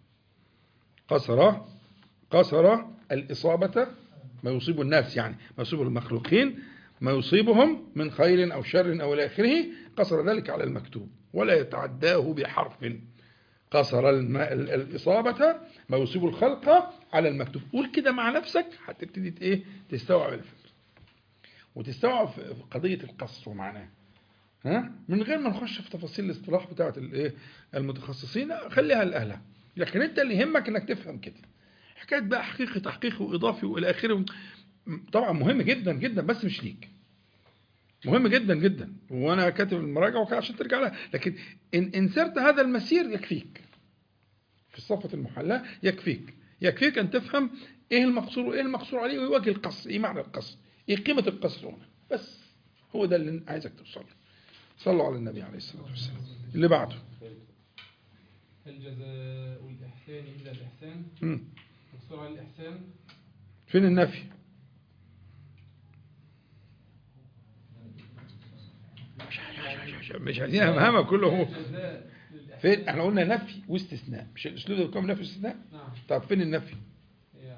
قصر قصر الإصابة ما يصيب الناس يعني ما يصيب المخلوقين ما يصيبهم من خير أو شر أو إلى آخره قصر ذلك على المكتوب ولا يتعداه بحرف قصر الم- ال- الإصابة ما يصيب الخلق على المكتوب قول كده مع نفسك هتبتدي ت- إيه تستوعب الفكرة وتستوعب في في قضية القصر ومعناه ها من غير ما نخش في تفاصيل الاصطلاح بتاعة الايه المتخصصين خليها لأهلها لكن انت اللي يهمك انك تفهم كده حكاية بقى حقيقي تحقيقي وإضافي وإلى آخره طبعا مهم جدا جدا بس مش ليك مهم جدا جدا وانا كاتب المراجعه وكده عشان ترجع لها لكن ان ان سرت هذا المسير يكفيك في الصفة المحلاة يكفيك يكفيك ان تفهم ايه المقصور وايه المقصور عليه ووجه القصر ايه معنى القصر ايه قيمة القصر هنا بس هو ده اللي عايزك توصل له صلوا على النبي عليه الصلاة والسلام اللي بعده هل جزاء الإحسان إلا الإحسان؟ مم. مقصور على الإحسان فين النفي مش مش- مش عايزين افهمها كله هو جزاء للإحسان فين احنا قلنا نفي واستثناء مش الاسلوب ده بيكون نفي واستثناء نعم طب فين النفي هي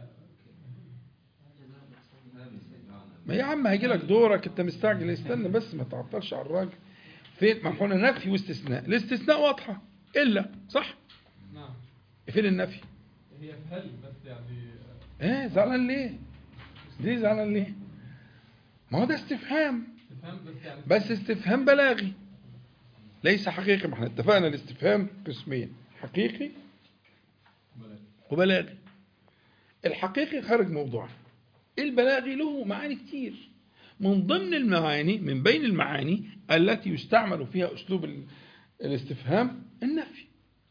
ما يا عم هيجي لك دورك انت مستعجل استنى بس ما تعطلش على الراجل فين ما احنا قلنا نفي واستثناء الاستثناء واضحه الا صح نعم فين النفي هي في هل بس يعني ايه زعلان ليه ليه زعلان ليه ما هو ده استفهام تفهم بس يعني بس استفهام بلاغي ليس حقيقي ما احنا اتفقنا الاستفهام قسمين حقيقي وبلاغي الحقيقي خارج موضوعه البلاغي له معاني كتير من ضمن المعاني من بين المعاني التي يستعمل فيها اسلوب ال- الاستفهام النفي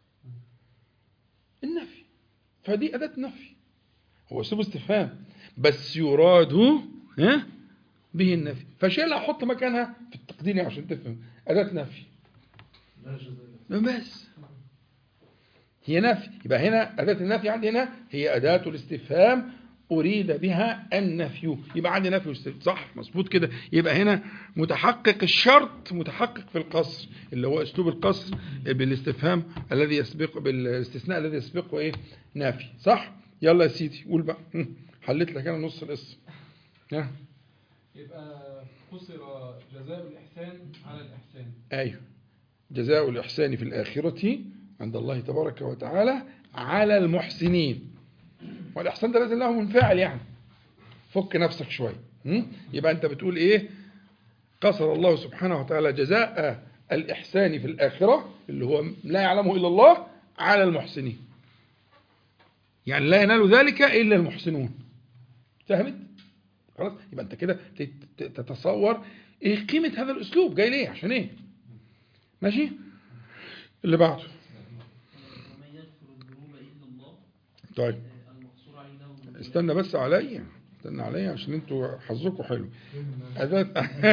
النفي فدي أداة نفي هو أسلوب استفهام بس يراد ها به النفي فشيلها حط مكانها في التقدير يعني عشان تفهم أداة نفي لا جزاء بس هي نفي يبقى هنا أداة النفي عندي هنا هي أداة الاستفهام أريد بها النفي يبقى عندي نفي واستفهام صح مظبوط كده يبقى هنا متحقق الشرط متحقق في القصر اللي هو أسلوب القصر بالاستفهام الذي يسبق بالاستثناء الذي يسبقه إيه نافي صح يلا يا سيدي قول بقى هم، حليت لك أنا نص القصة ها يبقى قصر جزاء الإحسان على الإحسان أيوه جزاء الإحسان في الآخرة عند الله تبارك وتعالى على المحسنين والإحسان ده لازم له منفعل يعني فك نفسك شوية هم؟ يبقى أنت بتقول إيه قصر الله سبحانه وتعالى جزاء الإحسان في الآخرة اللي هو لا يعلمه إلا الله على المحسنين يعني لا ينال ذلك إلا المحسنون فهمت؟ خلاص يبقى أنت كده تت- تتصور إيه قيمة هذا الأسلوب جاي ليه عشان إيه ماشي اللي بعده ومن يغفر الذنوب إلا الله طيب آه، المقصور عليه له استنى بس عليا استنى عليا عشان انتوا حظكم حلو أداة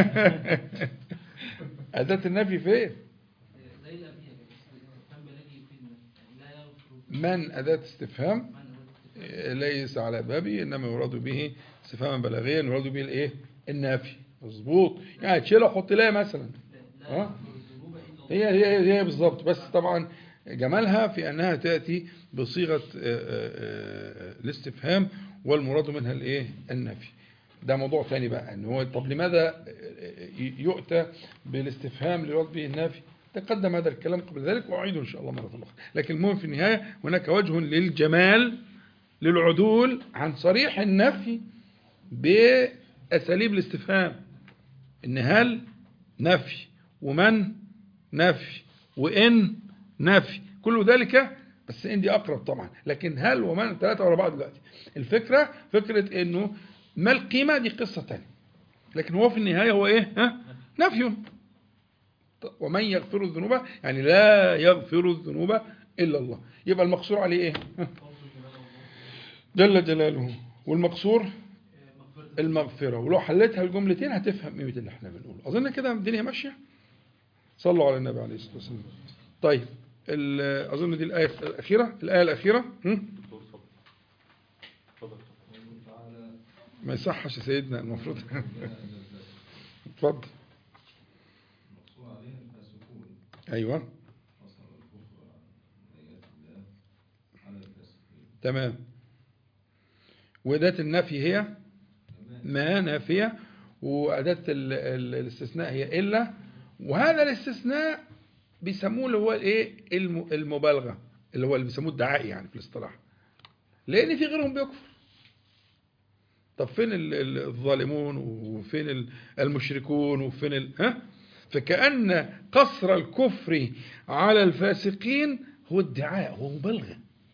أداة النفي فين؟ آه، زي اللي قبلها بس كان بلاقي يفيدنا لا يغفر من أداة استفهام من أداة ليس على بابي إنما يراد به استفهاما بلاغيا يراد به الإيه؟ النافي مظبوط يعني تشيلها وحط لها مثلا لا ها؟ يغفر الذنوب إلا الله هي هي هي بالظبط بس طبعا جمالها في أنها تأتي بصيغة آه، آه، آه، الاستفهام والمراد منها الإيه؟ النفي ده موضوع ثاني بقى ان هو طب لماذا يؤتى بالاستفهام ليراد به النافي تقدم هذا الكلام قبل ذلك واعيده ان شاء الله مره اخرى لكن المهم في النهايه هناك وجه للجمال للعدول عن صريح النفي باساليب الاستفهام ان هل نفي ومن نفي وان نفي كل ذلك بس ان دي اقرب طبعا لكن هل ومن ثلاثه ورا بعض دلوقتي الفكره فكره انه ما القيمه دي قصه ثانيه لكن هو في النهايه هو ايه ها نفي ومن يغفر الذنوب يعني لا يغفر الذنوب الا الله يبقى المقصور عليه ايه ها؟ جل جلاله والمقصور المغفرة ولو حليتها الجملتين هتفهم قيمة اللي احنا بنقوله أظن كده الدنيا ماشية صلوا على النبي عليه الصلاة والسلام طيب ال- أظن دي الآية الأخيرة الآية الأخيرة هم؟ دكتور اتفضل اتفضل ما يصحش يا سيدنا المفروض اتفضل أيوة تمام وأداة النفي هي ما نافية وأداة ال- ال- الاستثناء هي إلا وهذا الاستثناء بيسموه اللي هو الايه الم- المبالغة اللي هو اللي بيسموه الدعائي يعني في الاصطلاح لأن في غيرهم بيكفر طب فين ال- ال- الظالمون وفين ال- المشركون وفين ال... ها فكأن قصر الكفر على الفاسقين هو ادعاء هو مبالغة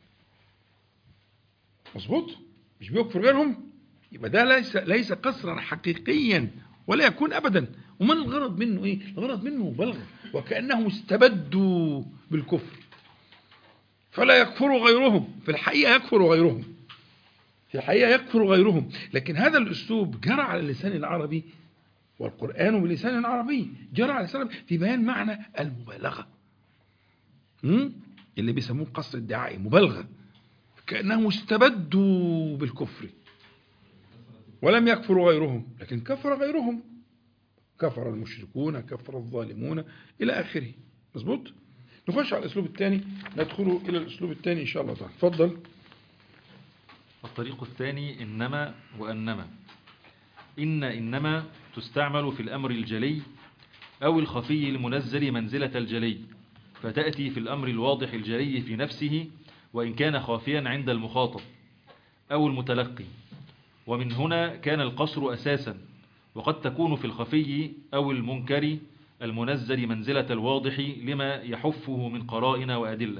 مظبوط مش بيكفر غيرهم يبقى ده ليس ليس قصرا حقيقيا ولا يكون ابدا ومن الغرض منه ايه الغرض منه مبالغه وكانهم استبدوا بالكفر فلا يكفر غيرهم في الحقيقه يكفر غيرهم في الحقيقه يكفر غيرهم لكن هذا الاسلوب جرى على اللسان العربي والقران بلسان عربي جرى على اللسان العربي في بيان معنى المبالغه م? اللي بيسموه قصر الدعائي مبالغه كانهم استبدوا بالكفر ولم يكفروا غيرهم لكن كفر غيرهم كفر المشركون كفر الظالمون إلى آخره مظبوط نخش على الأسلوب الثاني ندخل إلى الأسلوب الثاني إن شاء الله تعالى تفضل الطريق الثاني إنما وأنما إن إنما تستعمل في الأمر الجلي أو الخفي المنزل منزلة الجلي فتأتي في الأمر الواضح الجلي في نفسه وإن كان خافيا عند المخاطب أو المتلقي ومن هنا كان القصر أساسا وقد تكون في الخفي أو المنكر المنزل منزلة الواضح لما يحفه من قرائن وأدلة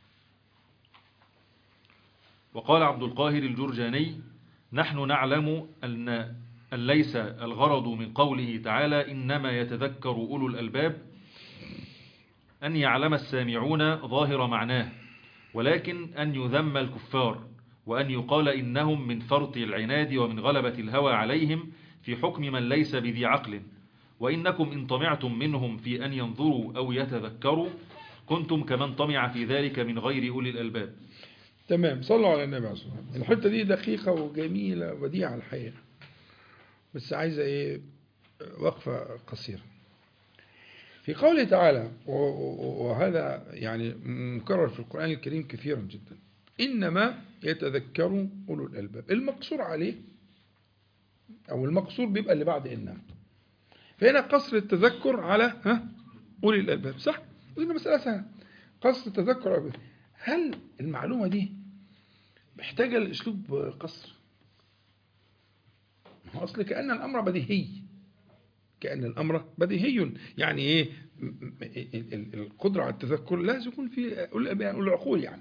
وقال عبد القاهر الجرجاني نحن نعلم أن أن ليس الغرض من قوله تعالى إنما يتذكر أولو الألباب أن يعلم السامعون ظاهر معناه ولكن أن يذم الكفار وأن يقال إنهم من فرط العناد ومن غلبة الهوى عليهم في حكم من ليس بذي عقل وإنكم إن طمعتم منهم في أن ينظروا أو يتذكروا كنتم كمن طمع في ذلك من غير أولي الألباب تمام صلوا على النبي عليه الصلاة والسلام الحتة دي دقيقة وجميلة وديعة الحقيقة بس عايزة ايه وقفة قصيرة في قوله تعالى و- و- وهذا يعني مكرر في القرآن الكريم كثيرا جدا إنما يتذكر أولو الألباب المقصور عليه أو المقصور بيبقى اللي بعد إنما فهنا قصر التذكر على ها أولي الألباب صح؟ وإن مسألة سهلة قصر التذكر على أولي- هل المعلومة دي محتاجة لأسلوب قصر؟ ما هو أصل كأن الأمر بديهي كأن الأمر بديهي يعني إيه م- م- ال- ال- القدرة على التذكر لازم يكون في أولي الألباب- أولي العقول يعني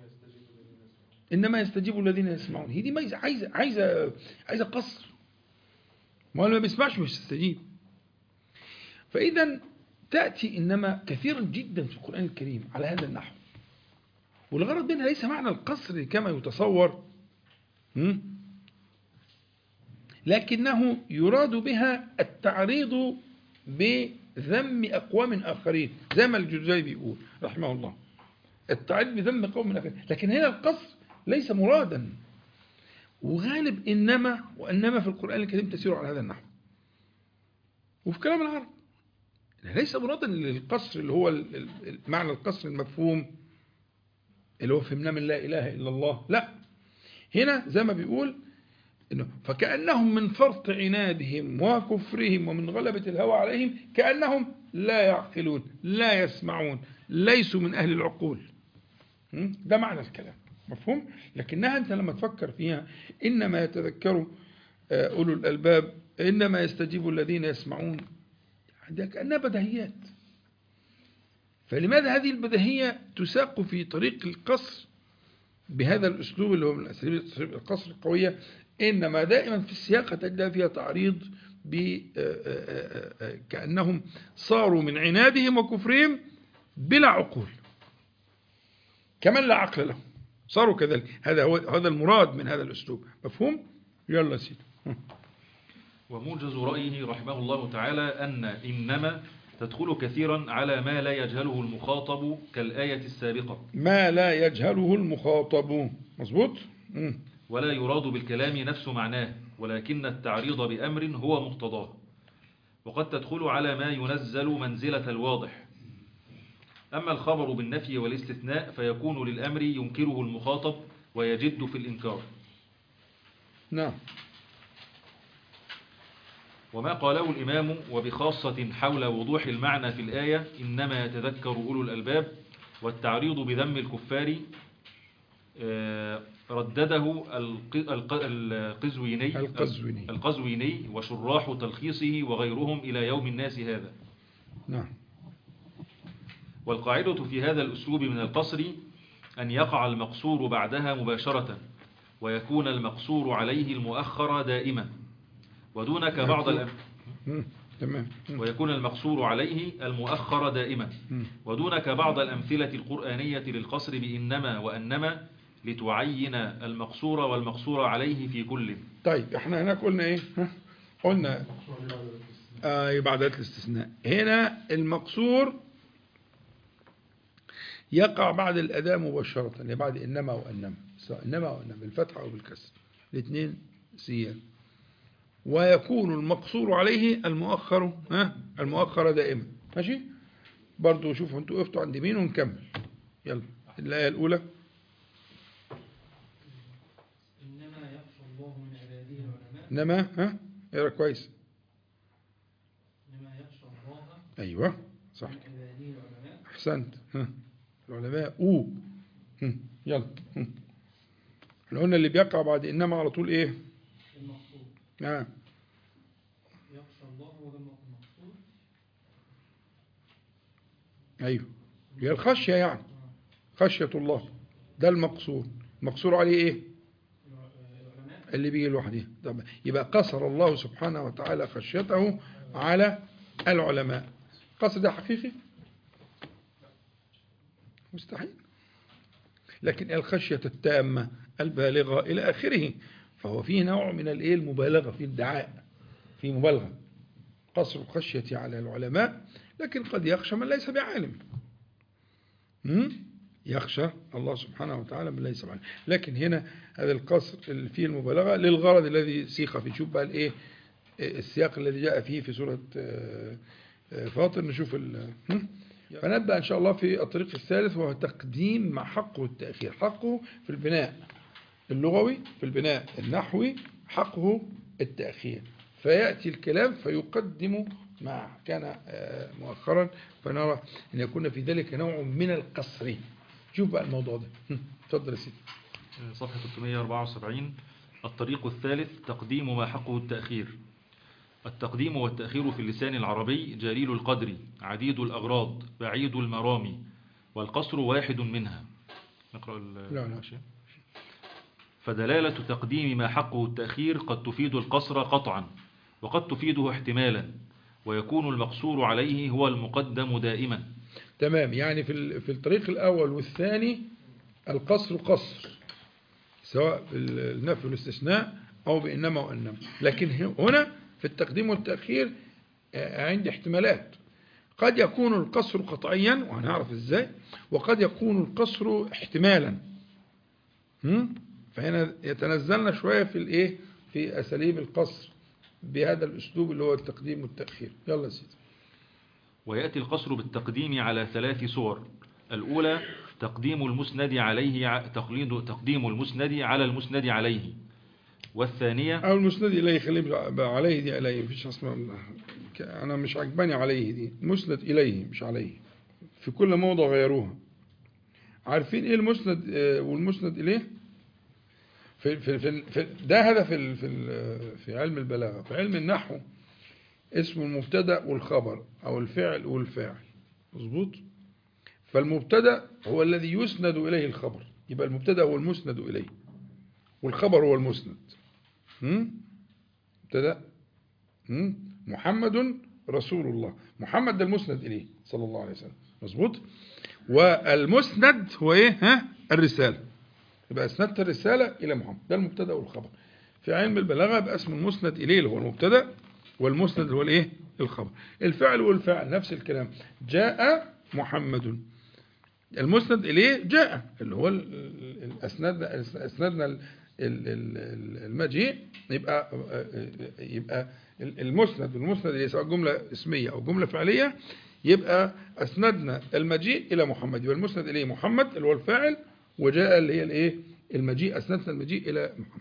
إنما يستجيب الذين يسمعون هي دي ميزة عايزة عايزة عايزة قصر ما هو اللي ما بيسمعش مش يستجيب فإذا تأتي إنما كثيرا جدا في القرآن الكريم على هذا النحو والغرض منها ليس معنى القصر كما يتصور م? لكنه يراد بها التعريض بذم أقوام آخرين زي ما الجزائي بيقول رحمه الله التعريض بذم قوم آخرين لكن هنا القصر ليس مرادا وغالب إنما وإنما في القرآن الكريم تسير على هذا النحو وفي كلام العرب ليس مرادا للقصر اللي هو ال- ال- معنى القصر المفهوم اللي هو فهمنا من لا إله إلا الله لا هنا زي ما بيقول إنه فكأنهم من فرط عنادهم وكفرهم ومن غلبة الهوى عليهم كأنهم لا يعقلون لا يسمعون ليسوا من أهل العقول م? ده معنى الكلام مفهوم لكنها أنت لما تفكر فيها إنما يتذكر آه، أولو الألباب إنما يستجيب الذين يسمعون ده كأنها بدهيات فلماذا هذه البدهية تساق في طريق القصر بهذا الأسلوب اللي هو من أساليب أساليب القصر القوية إنما دائما في السياق تجد فيها تعريض ب آه، آه، آه، كأنهم صاروا من عنادهم وكفرهم بلا عقول كمن لا عقل لهم صاروا كذلك هذا هو هذا المراد من هذا الأسلوب مفهوم يلا سيدي وموجز رأيه رحمه الله تعالى أن إنما تدخل كثيرا على ما لا يجهله المخاطب كالآية السابقة ما لا يجهله المخاطب مظبوط مم. ولا يراد بالكلام نفس معناه ولكن التعريض بأمر هو مقتضاه وقد تدخل على ما ينزل منزلة الواضح أما الخبر بالنفي والاستثناء فيكون للأمر ينكره المخاطب ويجد في الإنكار نعم وما قاله الإمام وبخاصة حول وضوح المعنى في الآية إنما يتذكر أولو الألباب والتعريض بذم الكفار آه، ردده الق- الق- القزويني القزويني. القزويني وشراح تلخيصه وغيرهم إلى يوم الناس هذا نعم والقاعدة في هذا الأسلوب من القصر أن يقع المقصور بعدها مباشرة ويكون المقصور عليه المؤخر دائما ودونك بعض الأم... مم. تمام مم. ويكون المقصور عليه المؤخر دائما مم. ودونك بعض الأمثلة القرآنية للقصر بإنما وأنما لتعين المقصور والمقصور عليه في كل طيب احنا هناك قلنا ايه ها؟ قلنا آه بعد الاستثناء هنا المقصور يقع بعد الأداة مباشرة يعني بعد إنما وأنما سواء إنما وأنما بالفتحة أو بالكسر الاثنين سيان ويكون المقصور عليه المؤخر ها المؤخر دائما ماشي برضو شوفوا انتوا وقفتوا عند مين ونكمل يلا الآية الأولى إنما يخشى الله من عباده العلماء إنما ها اقرا كويس إنما يخشى الله أيوه صح من عباده العلماء أحسنت ها. العلماء أو هم. يلا هم. احنا قلنا اللي بيقع بعد إنما على طول إيه المقصود نعم يخشى الله هو ده المقصود أيوه هي الخشية يعني خشية الله ده المقصور المقصور عليه إيه العلماء اللي بيجي لوحده طب يبقى قصر الله سبحانه وتعالى خشيته على العلماء قصر ده حقيقي مستحيل لكن الخشية التامة البالغة إلى آخره فهو فيه نوع من الإيه المبالغة في الدعاء في مبالغة قصر الخشية على العلماء لكن قد يخشى من ليس بعالم هم؟ يخشى الله سبحانه وتعالى من ليس بعالم لكن هنا هذا القصر اللي فيه المبالغة للغرض الذي سيق فيه شوف بقى الإيه السياق الذي جاء فيه في سورة آه، آه، فاطر نشوف ال هم؟ فنبدأ إن شاء الله في الطريق الثالث وهو تقديم مع حقه التأخير حقه في البناء اللغوي في البناء النحوي حقه التأخير فيأتي الكلام فيقدم ما كان آه، مؤخرا فنرى أن يكون في ذلك نوع من القصر شوف بقى الموضوع ده هم، اتفضل يا سيدي صفحة 374 الطريق الثالث تقديم ما حقه التأخير التقديم والتأخير في اللسان العربي جليل القدر عديد الأغراض بعيد المرامي والقصر واحد منها نقرأ ال- لا، لا. الحاشية. فدلالة تقديم ما حقه التأخير قد تفيد القصر قطعا وقد تفيده احتمالا ويكون المقصور عليه هو المقدم دائما تمام يعني في ال- في الطريق الأول والثاني القصر قصر سواء بالنفي والاستثناء أو بإنما وإنما لكن ه- هنا في التقديم والتأخير آه، عندي احتمالات قد يكون القصر قطعيا وهنعرف ازاي وقد يكون القصر احتمالا هم؟ فهنا يتنزلنا شوية في الايه في أساليب القصر بهذا الأسلوب اللي هو التقديم والتأخير يلا يا سيدي ويأتي القصر بالتقديم على ثلاث صور الأولى تقديم المسند عليه ع- تقليد تقديم المسند على المسند عليه والثانية أو المسند إليه خليه بقى عليه دي إليه مفيش اسمها أنا مش عجباني عليه دي مسند إليه مش عليه في كل موضع غيروها عارفين إيه المسند آه، والمسند إليه في في في, في ده هدف ال- في ال- في علم البلاغة في علم النحو اسمه المبتدأ والخبر أو الفعل والفاعل مظبوط فالمبتدأ هو الذي يسند إليه الخبر يبقى المبتدأ هو المسند إليه والخبر هو المسند هم؟ ابتدأ هم؟ محمد رسول الله محمد ده المسند إليه صلى الله عليه وسلم مظبوط والمسند هو إيه ها الرسالة يبقى أسندت الرسالة إلى محمد ده المبتدأ والخبر في علم البلاغة يبقى اسم المسند إليه اللي هو المبتدأ والمسند اللي هو الإيه الخبر الفعل والفاعل نفس الكلام جاء محمد المسند إليه جاء اللي هو ال- ال- ال- أسندنا أسندنا ال- ال- ال- المجيء يبقى يبقى المسند والمسند إليه سواء جملة اسمية أو جملة فعلية يبقى أسندنا المجيء إلى محمد يبقى المسند إليه محمد اللي هو الفاعل وجاء اللي هي الإيه المجيء أسندنا المجيء إلى محمد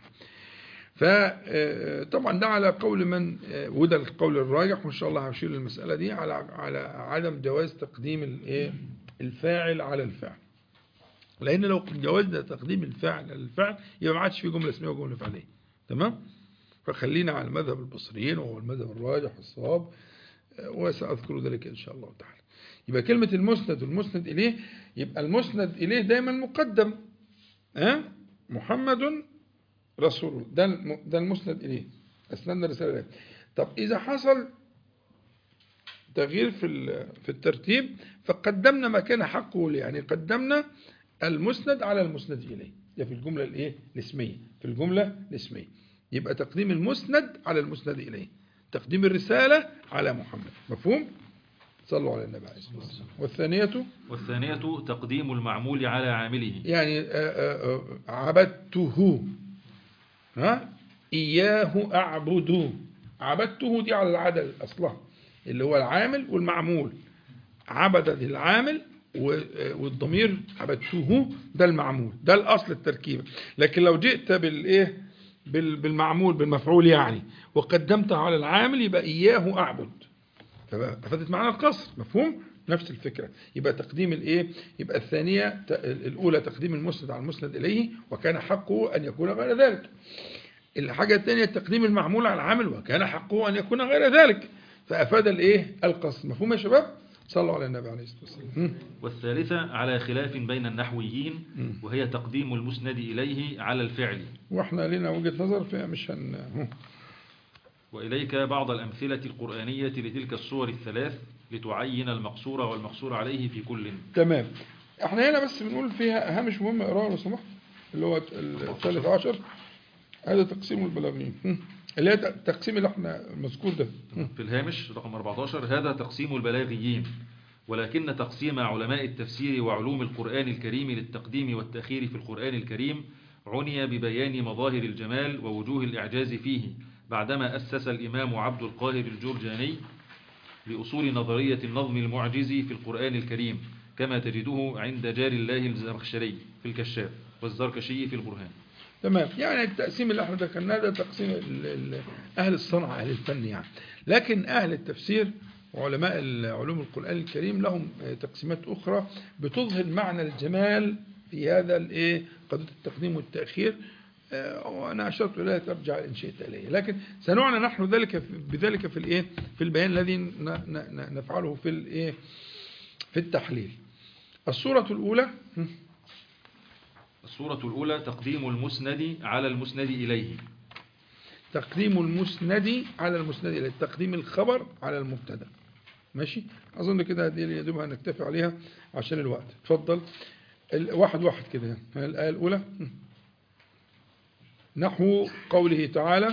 فطبعا ده على قول من آه، وده القول الراجح وإن شاء الله هشير للمسألة دي على على عدم جواز تقديم الإيه الفاعل على الفعل لأن لو جوزنا تقديم الفعل على الفعل يبقى ما عادش في جملة اسمية وجملة فعلية تمام فخلينا على مذهب البصريين وهو المذهب الراجح الصواب آه، وسأذكر ذلك إن شاء الله تعالى يبقى كلمة المسند والمسند إليه يبقى المسند إليه دايما مقدم ها محمد رسول الله ده الم- ده المسند إليه أسندنا الرسالة إليه طب إذا حصل تغيير في ال- في الترتيب فقدمنا ما كان حقه ليه يعني قدمنا المسند على المسند إليه ده في الجملة الإيه الاسمية في الجملة الاسمية يبقى تقديم المسند على المسند إليه تقديم الرسالة على محمد مفهوم صلوا على النبي عليه الصلاة والسلام والثانية والثانية تقديم المعمول على عامله يعني آه، آه، آه، عبدته ها إياه أعبد عبدته دي على العدل أصلها اللي هو العامل والمعمول عبد دي العامل و- آه، والضمير عبدته ده المعمول ده الأصل التركيبة لكن لو جئت بالإيه بال- بالمعمول بالمفعول يعني وقدمته على العامل يبقى إياه أعبد فأفادت معنا القصر مفهوم نفس الفكرة يبقى تقديم الايه يبقى الثانية ت- الأولى تقديم المسند على المسند إليه وكان حقه أن يكون غير ذلك الحاجة الثانية تقديم المعمول على العامل وكان حقه أن يكون غير ذلك فأفاد الايه القصر مفهوم يا شباب صلوا على النبي عليه الصلاة والسلام هم. والثالثة على خلاف بين النحويين مم. وهي تقديم المسند إليه على الفعل واحنا لنا وجهة نظر فيها مش هن هم. وإليك بعض الأمثلة القرآنية لتلك الصور الثلاث لتعين المقصور والمقصور عليه في كل تمام احنا هنا بس بنقول فيها هامش مهم اقراه لو سمحت اللي هو الثالث عشر هذا تقسيم البلاغيين هم. اللي هي التقسيم اللي احنا المذكور ده هم. في الهامش رقم 14 هذا تقسيم البلاغيين ولكن تقسيم علماء التفسير وعلوم القرآن الكريم للتقديم والتأخير في القرآن الكريم عني ببيان مظاهر الجمال ووجوه الإعجاز فيه بعدما أسس الإمام عبد القاهر الجرجاني لأصول نظرية النظم المعجز في القرآن الكريم كما تجده عند جار الله الزمخشري في الكشاف والزركشي في البرهان تمام يعني التقسيم اللي احنا ذكرناه ده تقسيم ال- ال- اهل الصنعة اهل الفن يعني لكن اهل التفسير وعلماء ال- علوم القرآن الكريم لهم آه، تقسيمات اخرى بتظهر معنى الجمال في هذا الايه قضية التقديم والتأخير آه، وانا اشرت اليها ترجع ان شئت اليه لكن سنعنى نحن ذلك في- بذلك في الايه في البيان الذي ن- ن- ن- نفعله في الايه في التحليل الصورة الاولى هم، الصورة الأولى تقديم المسند على المسند إليه تقديم المسند على المسند إليه تقديم الخبر على المبتدا ماشي أظن كده دي اللي يدوبها نكتفي عليها عشان الوقت اتفضل ال- واحد واحد كده يعني. ها، الآية الأولى نحو قوله تعالى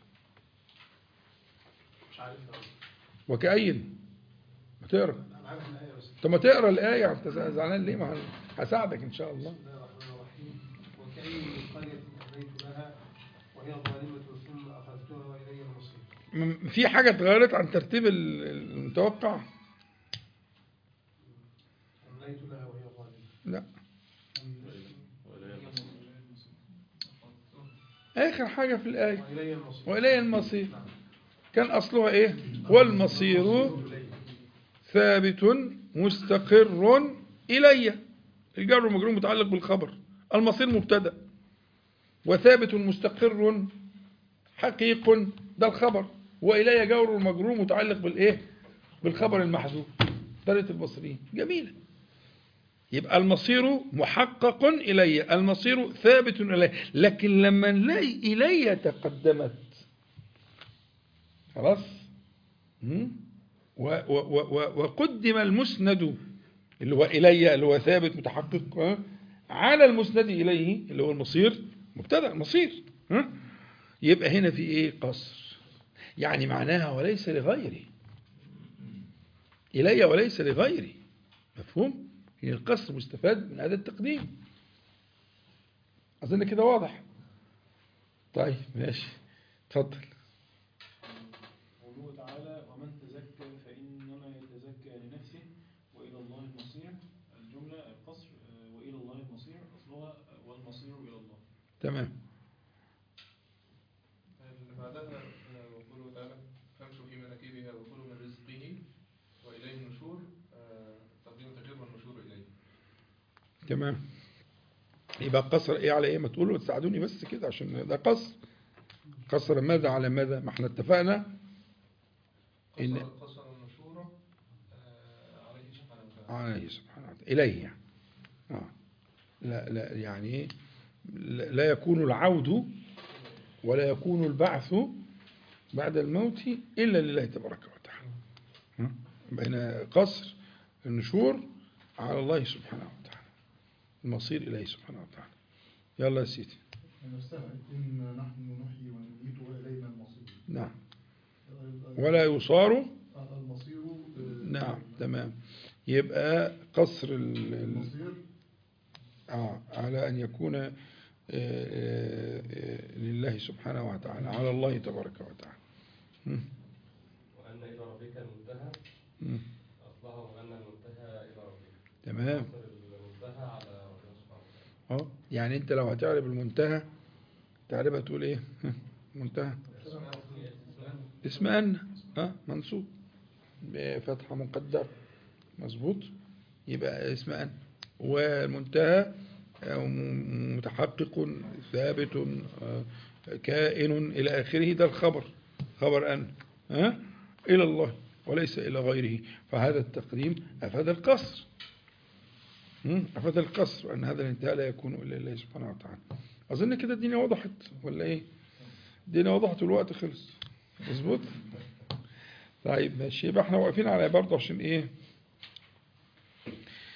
مش عارف أوي. وكأين ما تقرا انا عارف الايه بس طب ما تقرا الآية انت زعلان ليه ما هساعدك إن شاء الله بسم الله الرحمن الرحيم وكأي من قرية أمليت لها وهي ظالمة ثم أخذتها وإلي المصير م- في حاجة اتغيرت عن ترتيب ال- المتوقع أمليت لها وهي ظالمة لا آخر حاجة في الآية وإلي المصير وإليه المصير كان أصلها إيه والمصير ثابت مستقر إلي الجر والمجرور متعلق بالخبر المصير مبتدا وثابت مستقر حقيق ده الخبر وإلي جور المجرور متعلق بالإيه بالخبر المحذوف طريقة البصريين جميلة يبقى المصير محقق إلي المصير ثابت إلي لكن لما نلاقي إلي تقدمت خلاص مم؟ و- و- و- و- وقدم المسند اللي هو إلي اللي هو ثابت متحقق ها؟ على المسند إليه اللي هو المصير مبتدأ مصير ها؟ يبقى هنا في إيه قصر يعني معناها وليس لغيري إلي وليس لغيري مفهوم هي القصر مستفاد من هذا التقديم أظن كده واضح طيب ماشي اتفضل قوله تعالى ومن تزكى فإنما يتزكى لنفسه وإلى الله المصير الجملة القصر آه، وإلى الله المصير أصلها آه، والمصير إلى الله تمام اللي بعدها آه، وقوله تعالى فامشوا في مناكبها وكلوا من رزقه وإليه النشور آه، تقديم التغيير والنشور إليه تمام يبقى قصر ايه على ايه ما تقولوا تساعدوني بس كده عشان ده قصر قصر ماذا على ماذا ما احنا اتفقنا قصر إن- قصر النشور آه، عليه سبحانه وتعالى عليه سبحانه وتعالى إليه يعني آه. لا لا يعني إيه؟ لا لا يكون العود ولا يكون البعث بعد الموت إلا لله تبارك وتعالى ها؟ بين قصر النشور على الله سبحانه وتعالى المصير إليه سبحانه وتعالى يلا يا سيدي نفسها إن نحن نحيي ونميت وإلينا المصير نعم ولا يصار آه، المصير آه، نعم تمام يبقى قصر ال- ال- المصير آه على أن يكون آه، آه، آه، لله سبحانه وتعالى على الله تبارك وتعالى مم. وأن إلى ربك المنتهى مم. أصلها وأن المنتهى إلى ربك تمام قصر المنتهى على ربنا سبحانه وتعالى اه يعني انت لو هتعرب المنتهى تعربها تقول ايه منتهى اسم ان ها منصوب بفتحة مقدر مظبوط يبقى اسم ان والمنتهى آه، م- متحقق ثابت آه، كائن إلى آخره ده الخبر خبر أن ها إلى الله وليس إلى غيره فهذا التقديم أفاد القصر مم؟ أفاد القصر أن هذا الانتهاء لا يكون إلا لله سبحانه وتعالى أظن كده الدنيا وضحت ولا إيه الدنيا وضحت والوقت خلص مظبوط طيب ماشي يبقى احنا واقفين على برضه عشان إيه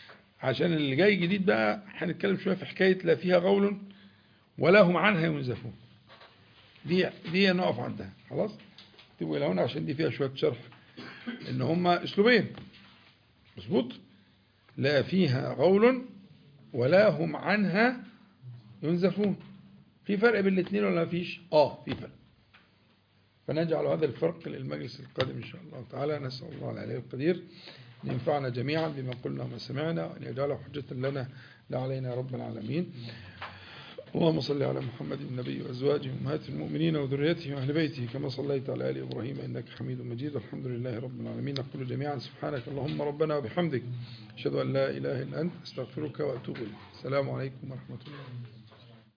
عشان اللي جاي جديد بقى هنتكلم شوية في حكاية لا فيها غول ولا هم عنها ينزفون دي دي نقف عندها خلاص اكتبوا الى هنا عشان دي فيها شوية شرح ان هما اسلوبين مظبوط لا فيها غول ولا هم عنها ينزفون في فرق بين الاثنين ولا ما فيش اه في فرق فنجعل هذا الفرق للمجلس القادم إن شاء الله تعالى نسأل الله العلي القدير أن ينفعنا جميعا بما قلنا وما سمعنا وأن يجعله حجة لنا لا علينا يا رب العالمين اللهم صل على محمد النبي وأزواجه وأمهات المؤمنين وذريته وأهل بيته كما صليت على آل إبراهيم إنك حميد مجيد والحمد لله رب العالمين نقول جميعا سبحانك اللهم ربنا وبحمدك أشهد أن لا إله إلا أنت أستغفرك وأتوب إليك السلام عليكم ورحمة الله